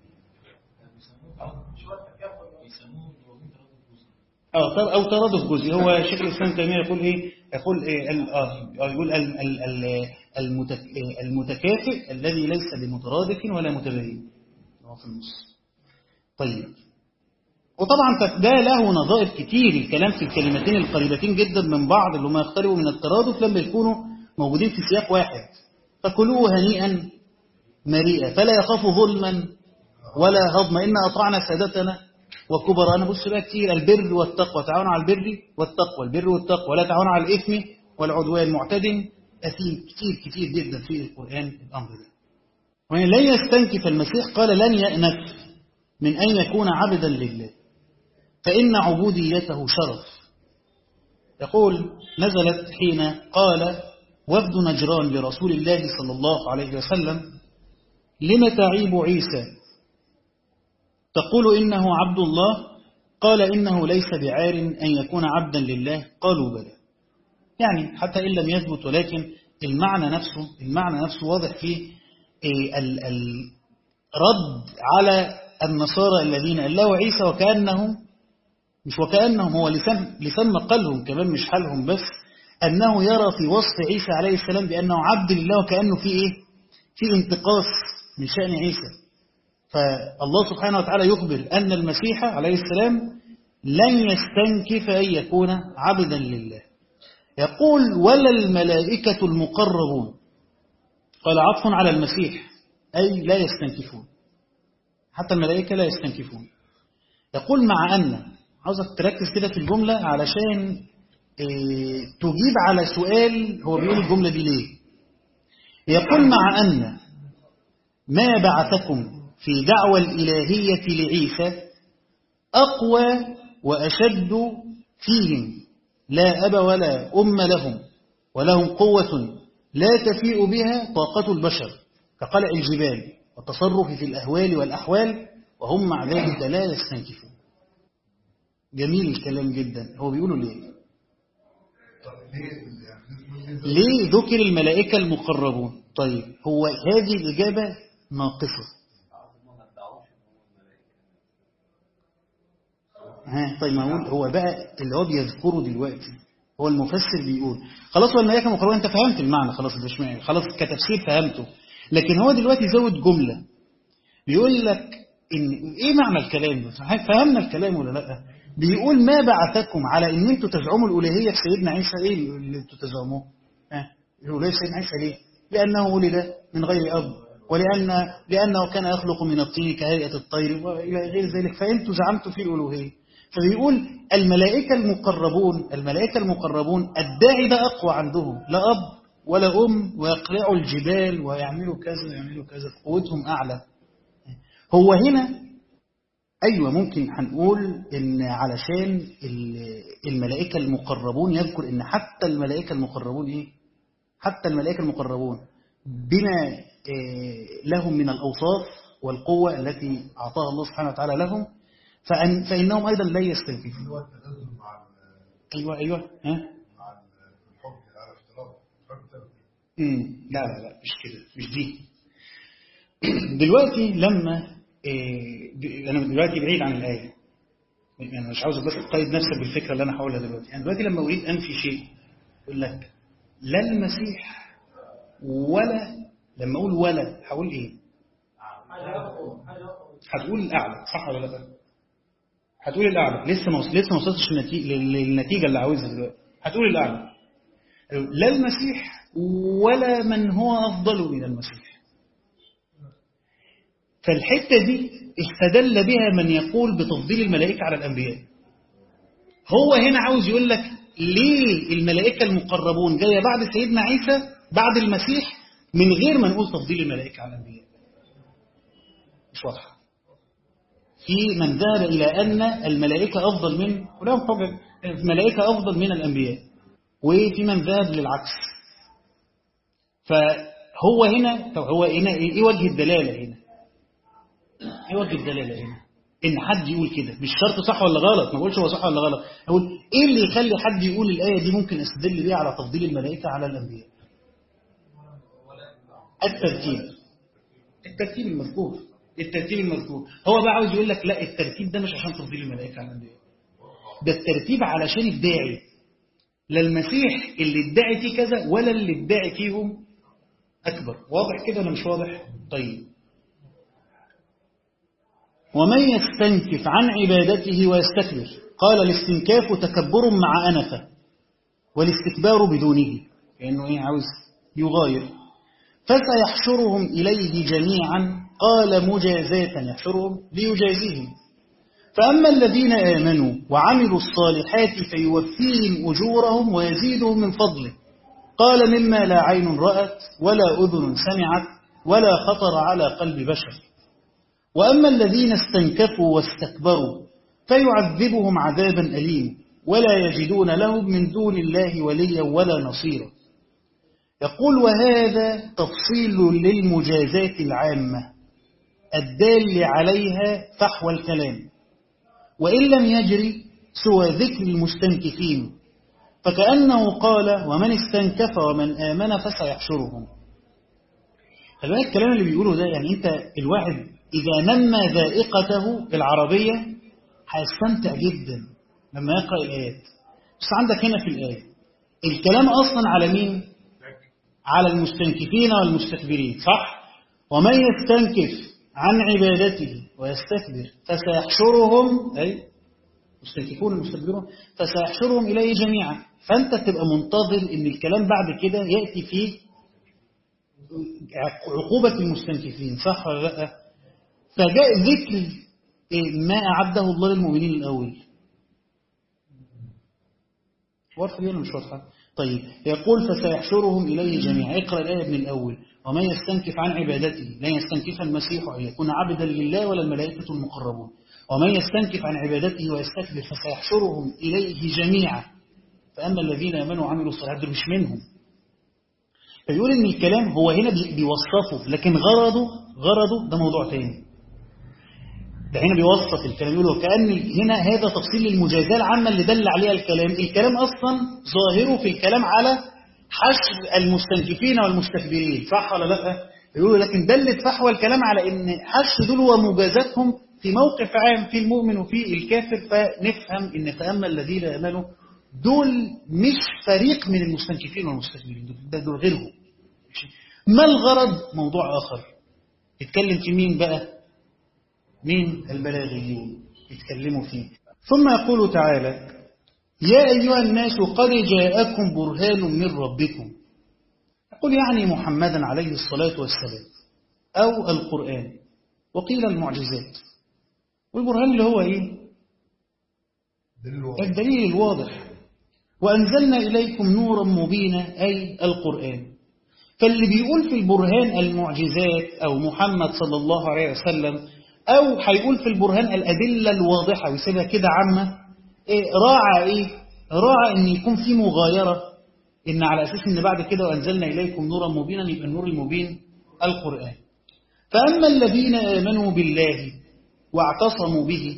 اه او ترادف جزئي هو شيخ الاسلام تيميه يقول ايه يقول ايه اه يقول المتكافئ الذي ليس بمترادف ولا متباين هو في النص طيب وطبعا ده له نظائر كتير الكلام في الكلمتين القريبتين جدا من بعض اللي هم يقتربوا من الترادف لما يكونوا موجودين في سياق واحد فكلوه هنيئا مريئا فلا يخاف ظلما ولا هضما إن أطعنا سادتنا وكبرانا بص بقى كتير البر والتقوى تعاونوا على البر والتقوى البر والتقوى ولا تعاونوا على الإثم والعدوان معتد أثيم كتير كتير جدا في القرآن الأمر ده وإن لن يستنكف المسيح قال لن يأنف من أن يكون عبدا لله فإن عبوديته شرف يقول نزلت حين قال وفد نجران لرسول الله صلى الله عليه وسلم لم تعيب عيسى تقول إنه عبد الله قال إنه ليس بعار أن يكون عبدا لله قالوا بلى يعني حتى إن لم يثبت ولكن المعنى نفسه المعنى نفسه واضح فيه الرد على النصارى الذين ألوا عيسى وكأنهم مش وكأنهم هو لسان, لسان مقالهم كمان مش حالهم بس أنه يرى في وصف عيسى عليه السلام بأنه عبد لله وكأنه في إيه في انتقاص من شأن عيسى فالله سبحانه وتعالى يخبر أن المسيح عليه السلام لن يستنكف أن يكون عبدا لله يقول ولا الملائكة المقربون قال عطف على المسيح أي لا يستنكفون حتى الملائكة لا يستنكفون يقول مع أن عاوزك تركز كده في الجملة علشان إيه تجيب على سؤال هو بيقول الجملة دي ليه يقول مع أن ما بعثكم في دعوى الإلهية لعيسى أقوى وأشد فيهم لا أب ولا أم لهم ولهم قوة لا تفيء بها طاقة البشر كقلع الجبال والتصرف في الأهوال والأحوال وهم مع ذلك لا يستنكفون جميل الكلام جدا هو بيقولوا ليه ليه ذكر الملائكة المقربون طيب هو هذه الإجابة ناقصة ها طيب ما اقول هو بقى اللي هو بيذكره دلوقتي هو المفسر بيقول خلاص هو الملائكة المقربون انت فهمت المعنى خلاص ده خلاص كتفسير فهمته لكن هو دلوقتي زود جملة بيقول لك ان ايه معنى الكلام فهمنا الكلام ولا لا بيقول ما بعثكم على ان انتوا تزعموا الالوهيه في سيدنا عيسى ايه اللي انتوا تزعموه ها الالوهيه في سيدنا عيسى ليه لانه ولد من غير اب ولان لانه كان يخلق من الطين كهيئه الطير والى غير ذلك فانتوا زعمتوا فيه الالوهيه فبيقول الملائكه المقربون الملائكه المقربون الداعي ده اقوى عندهم لا اب ولا أم ويقلعوا الجبال ويعملوا كذا ويعملوا كذا قوتهم أعلى هو هنا أيوة ممكن هنقول إن علشان الملائكة المقربون يذكر إن حتى الملائكة المقربون إيه حتى الملائكة المقربون بما لهم من الأوصاف والقوة التي أعطاها الله سبحانه وتعالى لهم فأن فإنهم أيضا لا يستنكفون أيوة أيوة ها مم. لا لا لا مش كده مش دي دلوقتي لما إيه انا دلوقتي بعيد عن الايه يعني مش عاوزك بس تقيد نفسك بالفكره اللي انا هقولها دلوقتي يعني دلوقتي لما اريد انفي شيء اقول لك لا المسيح ولا لما اقول ولا هقول ايه هتقول الاعلى صح ولا لا هتقول الاعلى لسه ما لسه ما وصلتش للنتيجه اللي عاوزها دلوقتي هتقول الاعلى لا المسيح ولا من هو أفضل من المسيح فالحتة دي استدل بها من يقول بتفضيل الملائكة على الأنبياء هو هنا عاوز يقول لك ليه الملائكة المقربون جاية بعد سيدنا عيسى بعد المسيح من غير ما نقول تفضيل الملائكة على الأنبياء مش واضحة في من ذهب إلى أن الملائكة أفضل من ولهم حجج الملائكة أفضل من الأنبياء وفي من ذهب للعكس فهو هنا طب هو هنا ايه وجه الدلاله هنا ايه وجه الدلاله هنا ان حد يقول كده مش شرط صح ولا غلط ما بقولش هو صح ولا غلط اقول ايه اللي يخلي حد يقول الايه دي ممكن استدل بيها على تفضيل الملائكه على الانبياء الترتيب الترتيب المذكور الترتيب المذكور هو بقى عاوز يقول لك لا الترتيب ده مش عشان تفضيل الملائكه على الانبياء ده الترتيب علشان الداعي لا المسيح اللي ادعي فيه كذا ولا اللي ادعي فيهم أكبر واضح كده ولا مش واضح طيب ومن يستنكف عن عبادته ويستكبر قال الاستنكاف تكبر مع أنفة والاستكبار بدونه لأنه إيه عاوز يغاير فسيحشرهم إليه جميعا قال مجازاة يحشرهم ليجازيهم فأما الذين آمنوا وعملوا الصالحات فيوفيهم أجورهم ويزيدهم من فضله قال مما لا عين رأت ولا أذن سمعت ولا خطر على قلب بشر وأما الذين استنكفوا واستكبروا فيعذبهم عذابا أليم ولا يجدون لهم من دون الله وليا ولا نصيرا يقول وهذا تفصيل للمجازات العامة الدال عليها فحوى الكلام وإن لم يجري سوى ذكر المستنكفين فكأنه قال ومن استنكف ومن آمن فسيحشرهم خلي بالك الكلام اللي بيقوله ده يعني انت الواحد إذا نمى ذائقته العربية هيستمتع جدا لما يقرأ الآيات بس عندك هنا في الآية الكلام أصلا على مين؟ على المستنكفين والمستكبرين صح؟ ومن يستنكف عن عبادته ويستكبر فسيحشرهم أي مستنكفون المستكبرون فسيحشرهم إليه جميعا فأنت تبقى منتظر إن الكلام بعد كده يأتي فيه عقوبة المستنكفين صح ولا لا فجاء ذكر ما أعده الله للمؤمنين الأول واضحة دي مش واضحة طيب يقول فسيحشرهم إليه جميعا اقرأ الآية من الأول ومن يستنكف عن عبادته لا يستنكف المسيح أن يكون عبدا لله ولا الملائكة المقربون ومن يستنكف عن عبادته ويستكبر فسيحشرهم إليه جميعا فأما الذين آمنوا وعملوا الصالحات دول مش منهم فيقول إن الكلام هو هنا بيوصفه لكن غرضه غرضه ده موضوع تاني ده هنا بيوصف الكلام يقول وكأن هنا هذا تفصيل للمجازاة العامة اللي دل عليها الكلام الكلام أصلا ظاهره في الكلام على حشر المستنكفين والمستكبرين صح ولا لا يقولوا لكن دلت فحوى الكلام على ان حشر دول ومجازاتهم في موقف عام في المؤمن وفي الكافر فنفهم ان فأما الذين آمنوا دول مش فريق من المستنكفين والمستكبرين دول, دول غيرهم ما الغرض موضوع آخر يتكلم في مين بقى مين البلاغيين يتكلموا فيه ثم يقول تعالى يا أيها الناس قد جاءكم برهان من ربكم يقول يعني محمدا عليه الصلاة والسلام أو القرآن وقيل المعجزات والبرهان اللي هو إيه الدليل الواضح وأنزلنا إليكم نورا مبينا أي القرآن فاللي بيقول في البرهان المعجزات أو محمد صلى الله عليه وسلم أو هيقول في البرهان الأدلة الواضحة ويسيبها كده عامة إيه راعى إيه راعى إن يكون في مغايرة إن على أساس إن بعد كده وأنزلنا إليكم نورا مبينا يبقى النور المبين القرآن فأما الذين آمنوا بالله واعتصموا به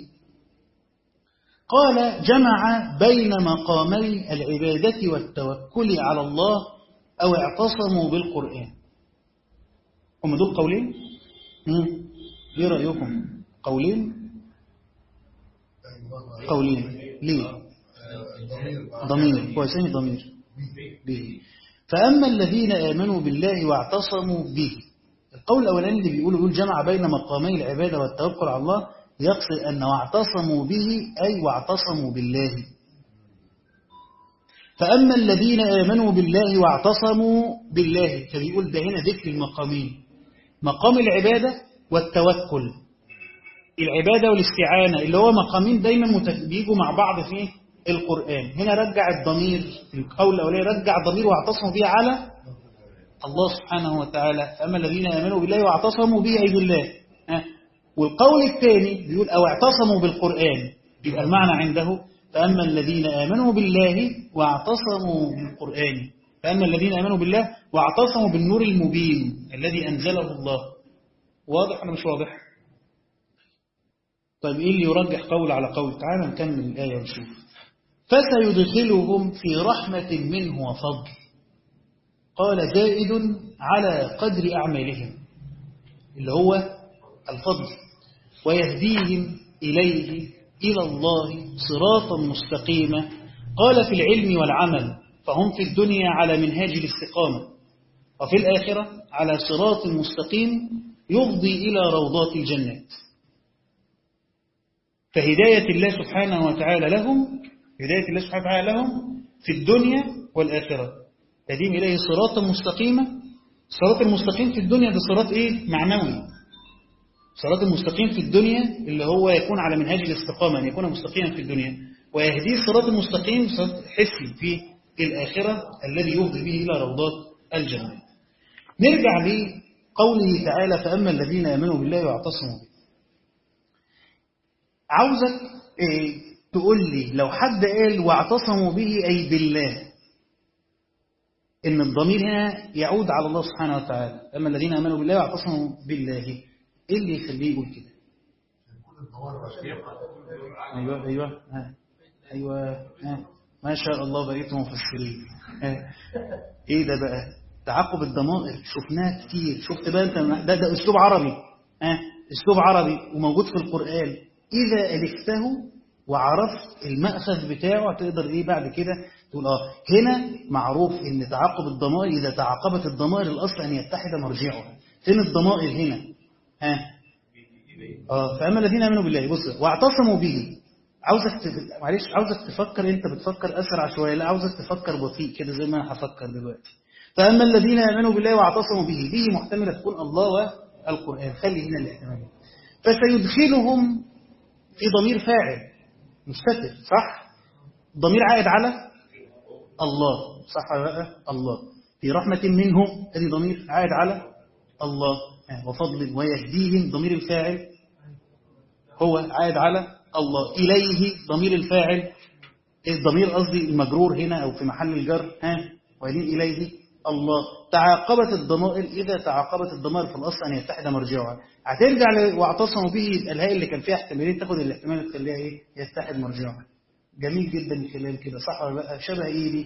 قال جمع بين مقامي العبادة والتوكل على الله أو اعتصموا بالقرآن هم دول قولين؟ ايه رأيكم؟ قولين؟ قولين ليه؟ ضمير هو اسمه ضمير به فأما الذين آمنوا بالله واعتصموا به القول الأولاني اللي بيقول يقول جمع بين مقامي العبادة والتوكل على الله يقصد أن واعتصموا به أي واعتصموا بالله فأما الذين آمنوا بالله واعتصموا بالله فبيقول ده هنا ذكر المقامين مقام العبادة والتوكل العبادة والاستعانة اللي هو مقامين دايما بيجوا مع بعض في القرآن هنا رجع الضمير في القول الأولاني رجع الضمير واعتصموا به على الله سبحانه وتعالى فأما الذين آمنوا بالله واعتصموا به أي بالله والقول الثاني بيقول أو اعتصموا بالقرآن يبقى المعنى عنده فأما الذين آمنوا بالله واعتصموا بالقرآن فأما الذين آمنوا بالله واعتصموا بالنور المبين الذي أنزله الله واضح ولا مش واضح طيب إيه اللي يرجح قول على قول تعالى نكمل الآية ونشوف فسيدخلهم في رحمة منه وفضل قال زائد على قدر أعمالهم اللي هو الفضل ويهديهم إليه إلى الله صراطا مستقيما قال في العلم والعمل فهم في الدنيا على منهاج الاستقامة وفي الآخرة على صراط مستقيم يفضي إلى روضات الجنات فهداية الله سبحانه وتعالى لهم هداية الله سبحانه وتعالى لهم في الدنيا والآخرة تدين إليه صراطا مستقيما الصراط المستقيم في الدنيا ده صراط إيه؟ معنوي صراط المستقيم في الدنيا اللي هو يكون على منهاج الاستقامة أن يكون مستقيما في الدنيا ويهديه الصراط المستقيم صراط حسي في الآخرة الذي يفضي به إلى روضات الجنة نرجع لقوله تعالى فأما الذين آمنوا بالله واعتصموا به عاوزك إيه تقول لي لو حد قال واعتصموا به أي بالله إن الضمير هنا يعود على الله سبحانه وتعالى أما الذين آمنوا بالله واعتصموا بالله إيه اللي يخليه يقول كده أيوة أيوة ها. أيوة ها. ما شاء الله بقيتم مفسرين ها. إيه ده بقى تعقب الضمائر شفناه كتير شفت بقى أنت ده, ده أسلوب عربي ها. أسلوب عربي وموجود في القرآن إذا ألفته وعرفت المأخذ بتاعه تقدر إيه بعد كده تقول آه هنا معروف إن تعقب الضمائر إذا تعقبت الضمائر الأصل أن يتحد مرجعها فين الضمائر هنا ها اه فاما الذين امنوا بالله بص واعتصموا به عاوزك تف... معلش عاوزك تفكر انت بتفكر اسرع شويه لا عاوزك تفكر بطيء كده زي ما انا هفكر دلوقتي فاما الذين امنوا بالله واعتصموا به به محتمله تكون الله والقران خلي هنا الاحتمال فسيدخلهم في ضمير فاعل مستتر صح ضمير عائد على الله صح ولا لا الله في رحمه منه ادي ضمير عائد على الله وفضل ويهديهم ضمير الفاعل هو عائد على الله إليه ضمير الفاعل الضمير قصدي المجرور هنا أو في محل الجر ها ويهديهم إليه الله تعاقبت الضمائر إذا تعاقبت الضمائر في الأصل أن يتحد مرجعها هترجع ل... واعتصموا به الهاء اللي كان فيها احتمالين تاخد الاحتمال اللي تخليها إيه يتحد مرجعها جميل جدا الكلام كده صح ولا لا شبه إيه دي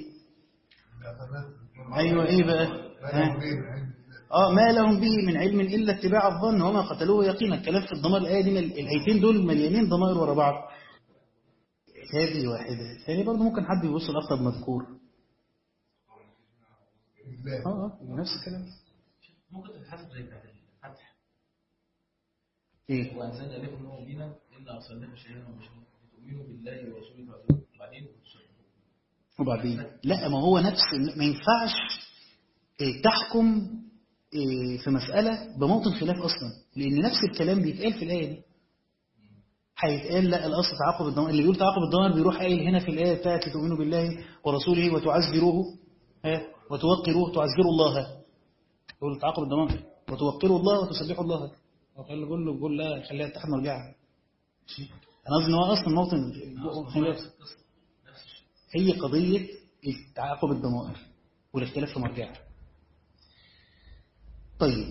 أيوة إيه بقى ها اه ما لهم به من علم الا اتباع الظن وما قتلوه يقينا الكلام في الضمائر الايه دي الايتين دول مليانين ضمائر ورا بعض هذه واحده ثاني برضه ممكن حد يبص لاقرب مذكور اه اه نفس الكلام ممكن تتحسب زي بتاعت الفتح ايه وانزلنا اليكم نور مبينا انا ارسلناك شهيدا وبشيرا لتؤمنوا بالله ورسوله وعزوه وبعدين تشركوا وبعدين لا ما هو نفس ما ينفعش إيه تحكم إيه في مسألة بموطن خلاف أصلا لأن نفس الكلام بيتقال في الآية دي هيتقال لا الأصل تعاقب الضمائر اللي بيقول تعاقب الضمائر بيروح قايل هنا في الآية بتاعت تؤمنوا بالله ورسوله وتعزروه ها وتوقروه تعزروا الله يقول تعاقب الضمائر وتوقروا الله وتسبحوا الله وقال له قول له قول لا خليها تحت مرجعها انا قصدي ان هو اصلا موطن هي قضيه تعاقب الضمائر والاختلاف في مرجعها طيب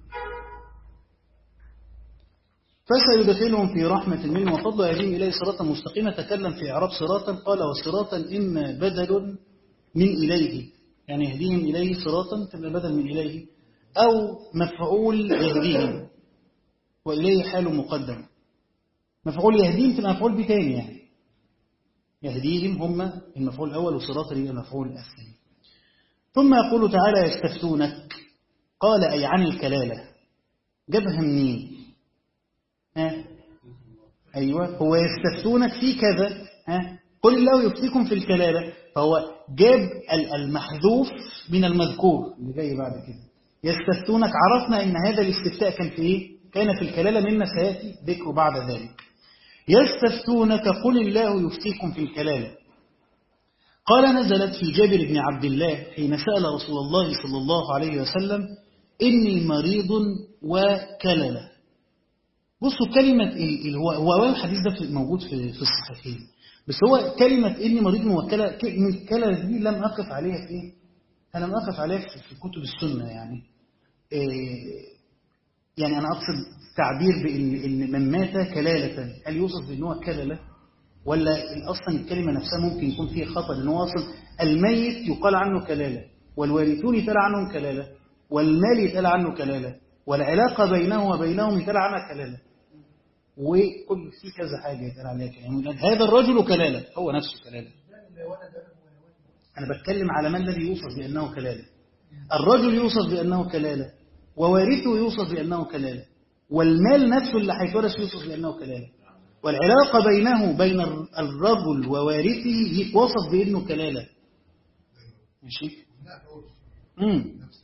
فسيدخلهم في رحمة منه وفضل يهديهم إليه صراطا مستقيما تكلم في إعراب صراطا قال وصراطا إما بدل من إليه يعني يهديهم إليه صراطا تبقى بدل من إليه أو مفعول يهديهم وإليه حال مقدم مفعول يهديهم تبقى مفعول به تاني يعني يهديهم هم المفعول الأول وصراطا يبقى المفعول الثاني ثم يقول تعالى يستفتونك قال أي عن الكلالة جابها منين ها أيوة هو يستفتونك في كذا ها قل الله يفتيكم في الكلالة فهو جاب المحذوف من المذكور اللي جاي بعد كده يستفتونك عرفنا ان هذا الاستفتاء كان في ايه كان في الكلالة مما سيأتي ذكر بعد ذلك يستفتونك قل الله يفتيكم في الكلالة قال نزلت في جابر بن عبد الله حين سأل رسول الله صلى الله عليه وسلم إني مريض وكللة بصوا كلمة اللي هو هو أول الحديث ده موجود في في الصحيحين بس هو كلمة إني مريض وكللة كلمة كللة دي لم أقف عليها في إيه؟ أنا لم أقف عليها في كتب السنة يعني إيه يعني أنا أقصد تعبير بإن إن من مات كلالة هل يوصف بأن هو كللة ولا أصلا الكلمة نفسها ممكن يكون فيها خطأ لأن هو أصلا الميت يقال عنه كلالة والوارثون يتقال عنهم كلالة والمال يتقال عنه كلالة والعلاقة بينه وبينهم يتقال عنها كلالة وكل في كذا حاجة يتقال عليها كلالة هذا الرجل كلالة هو نفسه كلالة أنا بتكلم على من الذي يوصف بأنه كلالة الرجل يوصف بأنه كلالة ووارثه يوصف بأنه كلالة والمال نفسه اللي هيتورث يوصف بأنه كلالة والعلاقة بينه بين الرجل ووارثه وصف بأنه كلالة ماشي امم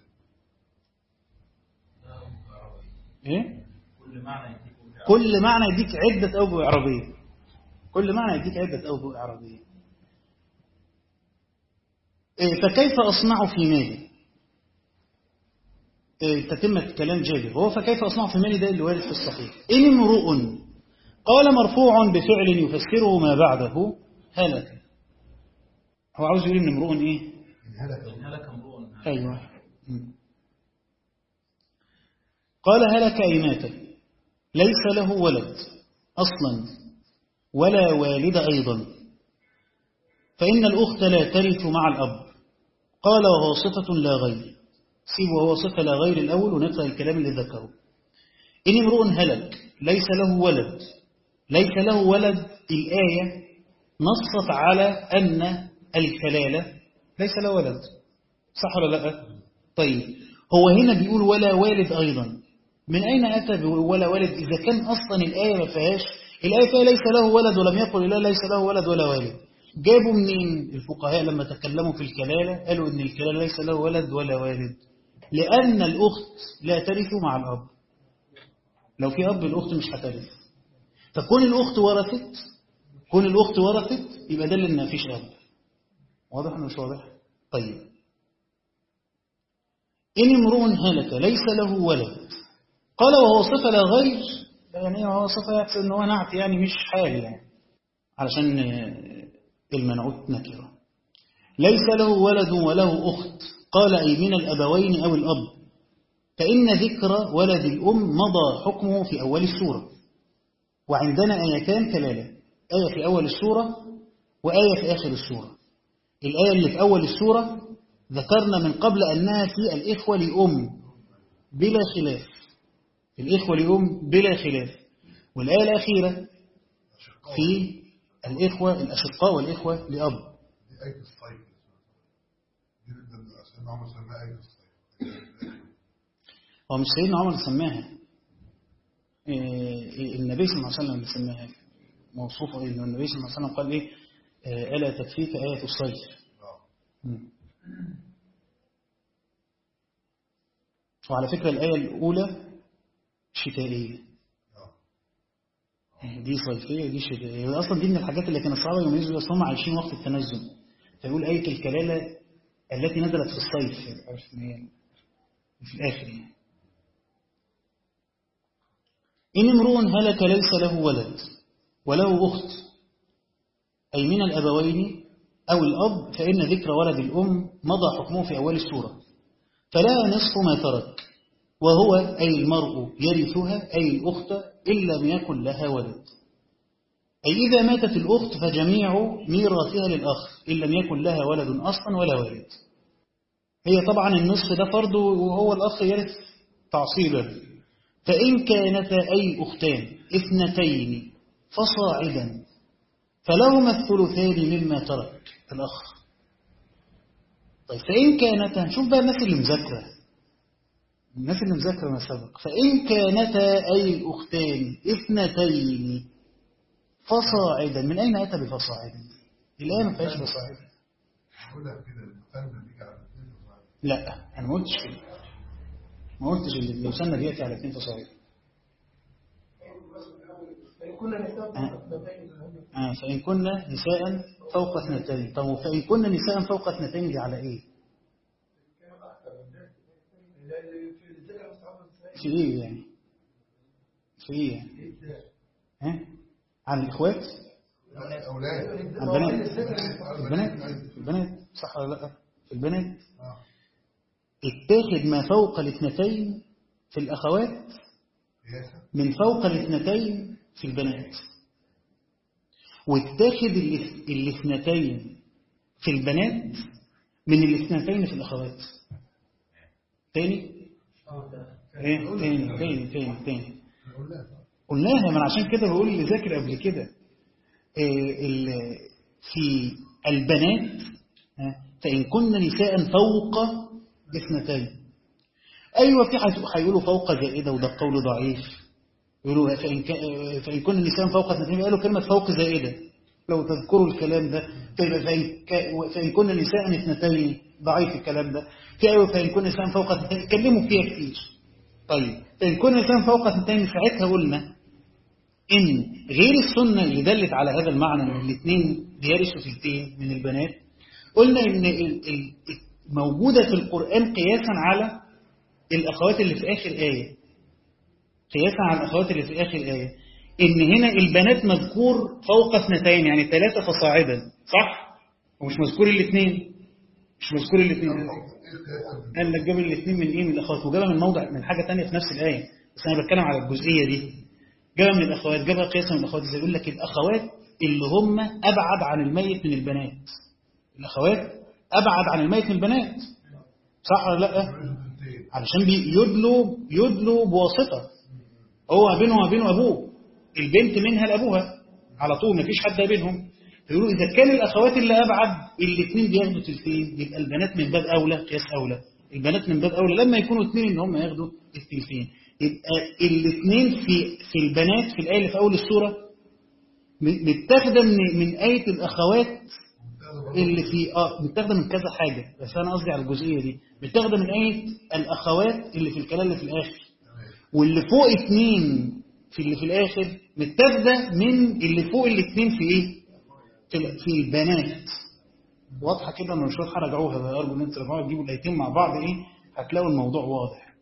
ايه كل معنى يديك كل معنى يديك عدة أوجه إعرابية كل معنى يديك عدة أوجه إعرابية إيه فكيف أصنع في مالي إيه تتمة كلام جابر هو فكيف أصنع في مالي ده اللي وارد في الصحيح إن امرؤ قال مرفوع بفعل يفسره ما بعده هلك هو عاوز يقول إن امرؤ إيه إن هلك امرؤ أيوة مم. قال هلك أي مات ليس له ولد أصلا ولا والد أيضا فإن الأخت لا ترث مع الأب قال وهو صفة لا غير سيب وهو صفة لا غير الأول ونقرأ الكلام اللي ذكره إن امرؤ هلك ليس له ولد ليس له ولد الآية نصت على أن الكلالة ليس له ولد صح ولا لا طيب هو هنا بيقول ولا والد أيضا من أين أتى ولا والد إذا كان أصلا الآية ما فيهاش الآية فيها ليس له ولد ولم يقل لا ليس له ولد ولا والد جابوا منين الفقهاء لما تكلموا في الكلالة قالوا إن الكلالة ليس له ولد ولا والد لأن الأخت لا ترث مع الأب لو في أب الأخت مش هترث فكون الأخت ورثت كون الأخت ورثت يبقى دل إن مفيش أب واضح ولا مش واضح طيب إن امرؤ هلك ليس له ولد قال وهو صفة لا غير يعني هو صفة يحسن ان هو نعت يعني مش حال يعني علشان المنعوت نكرة ليس له ولد وله أخت قال أي من الأبوين أو الأب فإن ذكر ولد الأم مضى حكمه في أول السورة وعندنا آيتان كلالة آية في أول السورة وآية في آخر السورة الآية اللي في أول السورة ذكرنا من قبل أنها في الإخوة لأم بلا خلاف الإخوة لأم بلا خلاف والآية الأخيرة في الإخوة الأشقاء والإخوة لأب دي آية الصيف دي بدنا سيدنا عمر سماها آية الصيف هو مش سيدنا عمر اللي سماها إيه، النبي صلى الله عليه وسلم اللي سماها موصوفة إيه إنه النبي صلى الله عليه وسلم قال إيه آه، ألا تكفيك آية الصيف آه. مم. وعلى فكرة الآية الأولى شتائية آه. دي صيفية ودي شتوية أصلا دي من الحاجات اللي كان الصحابة يميزوا بس هم عايشين وقت التنزل فيقول آية الكلالة التي نزلت في الصيف عارف إن هي في الآخر يعني إن امرؤ هلك ليس له ولد وله أخت أي من الأبوين أو الأب فإن ذكر ولد الأم مضى حكمه في أول السورة فلا نصف ما ترك وهو أي المرء يرثها أي الأخت إن لم يكن لها ولد أي إذا ماتت الأخت فجميع ميراثها للأخ إن لم يكن لها ولد أصلا ولا والد هي طبعا النصف ده فرض وهو الأخ يرث تعصيبا فإن كانتا أي أختان اثنتين فصاعدا فلهما الثلثان مما ترك الأخ طيب فإن كانتا شوف بقى الناس اللي مذاكرة الناس اللي مذاكرة ما سبق فإن كانتا أي الأختان اثنتين فصاعدا من أين أتى بفصاعدا الآن ما فيهاش فصاعدا هقولها كده المثنى بيجي على الاثنين فصاعدا. لا أنا ما قلتش كده ما قلتش اللي لو سنة بيأتي على اثنين فصاعدا كنا نحتاج آه. آه فإن كنا نساء فوق اثنتين طب فإن كنا نساء فوق اثنتين دي على إيه في إيه يعني في إيه يعني ها عن الإخوات أولاد عن البنات البنات البنات صح ولا لا البنات آه. اتاخد ما فوق الاثنتين في الأخوات قياسا من فوق الاثنتين في البنات واتاخد الاث- الاثنتين في البنات من الاثنتين في الأخوات تاني ايه تاني تاني تاني تاني أولاد قلناها من عشان كده بقول اللي ذاكر قبل كده إيه ال- في البنات ها، فإن كن نساء فوق اثنتين أيوة في حيث- هيقولوا فوق زائدة وده قول ضعيف يقولوا فإن, كا- فإن كن نساء فوق اثنتين قالوا كلمة فوق زائدة لو تذكروا الكلام ده فإن, فإن, كا- فإن كن نساء اثنتين ضعيف الكلام ده في أيوة فإن كن نساء فوق اثنتين اتكلموا فيها كتير طيب فإن كن نساء فوق اثنتين ساعتها قلنا إن غير السنة اللي دلت على هذا المعنى إن الاثنين بيرثوا ثلثين من البنات قلنا إن ال- ال- موجودة في القرآن قياسا على الأخوات اللي في آخر آية قياسا على الأخوات اللي في آخر آية إن هنا البنات مذكور فوق اثنتين يعني ثلاثة فصاعدا صح؟ ومش مذكور الاثنين مش مذكور الاثنين قال لك جاب الاثنين من ايه من الاخوات وجابها من موضع من حاجه ثانيه في نفس الايه بس انا بتكلم على الجزئيه دي جابها من الاخوات جابها قياسا من الاخوات ازاي يقول لك الاخوات اللي هم ابعد عن الميت من البنات الاخوات ابعد عن الميت من البنات صح ولا لا علشان بيدلوا يدلوا بواسطه هو بينه وبين ابوه البنت منها لابوها على طول مفيش حد بينهم فيقولوا اذا كان الاخوات اللي ابعد الاثنين بياخدوا تلتين يبقى البنات من باب اولى قياس اولى البنات من باب اولى لما يكونوا اثنين ان هم ياخدوا التلتين يبقى الاثنين في في البنات في الايه اللي في اول السوره م- متاخده من من ايه الاخوات اللي في اه متاخده من كذا حاجه بس انا قصدي على الجزئيه دي متاخده من ايه الاخوات اللي في الكلام اللي في الاخر واللي فوق اتنين في اللي في الاخر متاخده من اللي فوق الاتنين في ايه في, ال- في البنات واضحه كده انا مش واضحه راجعوها بقى ارجو ان انتوا ترجعوها تجيبوا الايتين مع بعض ايه هتلاقوا الموضوع واضح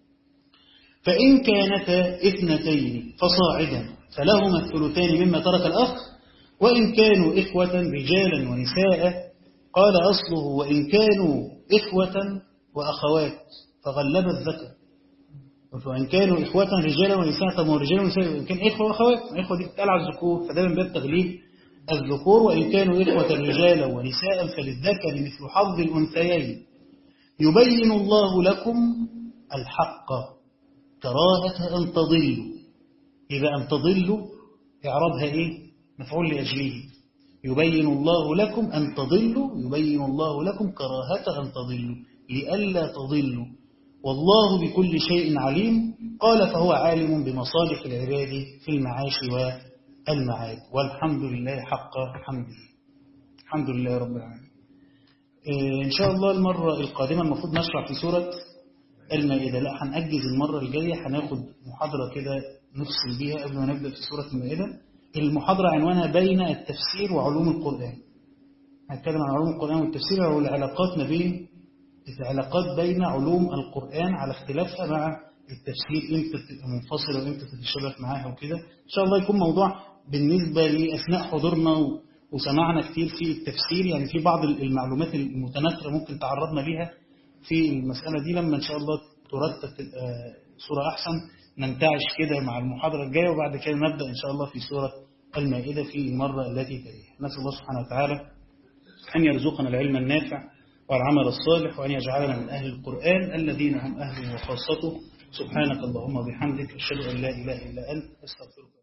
فإن كانتا اثنتين فصاعدا فلهما الثلثان مما ترك الأخ وإن كانوا إخوة رجالا ونساء قال أصله وإن كانوا إخوة وأخوات فغلب الذكر وإن كانوا إخوة رجالا ونساء طب ما هو رجال ونساء وإن كان إخوة وأخوات الإخوة دي بتتقال على الذكور فده من باب تغليب الذكور وإن كانوا إخوة رجالا ونساء فللذكر مثل حظ الأنثيين يبين الله لكم الحق كراهة أن تضلوا يبقى أن تضلوا إعرابها إيه مفعول لأجله يبين الله لكم أن تضلوا يبين الله لكم كراهة أن تضلوا لئلا تضلوا والله بكل شيء عليم قال فهو عالم بمصالح العباد في المعاش والمعاد والحمد لله حق حمده الحمد لله رب العالمين إيه، إن شاء الله المرة القادمة المفروض نشرع في سورة المائدة لا هنأجز المرة الجاية هناخد محاضرة كده نفصل بيها قبل ما نبدأ في سورة المائدة المحاضرة عنوانها بين التفسير وعلوم القرآن هنتكلم عن علوم القرآن والتفسير والعلاقات ما بين العلاقات بين علوم القرآن على اختلافها مع التفسير امتى تبقى منفصلة وامتى تتشابك معاها وكده ان شاء الله يكون موضوع بالنسبة لأثناء حضورنا و- وسماعنا كتير في التفسير يعني في بعض المعلومات المتناثرة ممكن تعرضنا ليها في المسألة دي لما ان شاء الله ترتب تبقى صورة أحسن ننتعش كده مع المحاضرة الجاية وبعد كده نبدأ إن شاء الله في سورة المائدة في المرة التي تليها نسأل الله سبحانه وتعالى أن يرزقنا العلم النافع والعمل الصالح وأن يجعلنا من أهل القرآن الذين هم أهله وخاصته سبحانك اللهم وبحمدك أشهد أن لا إله إلا أنت أستغفرك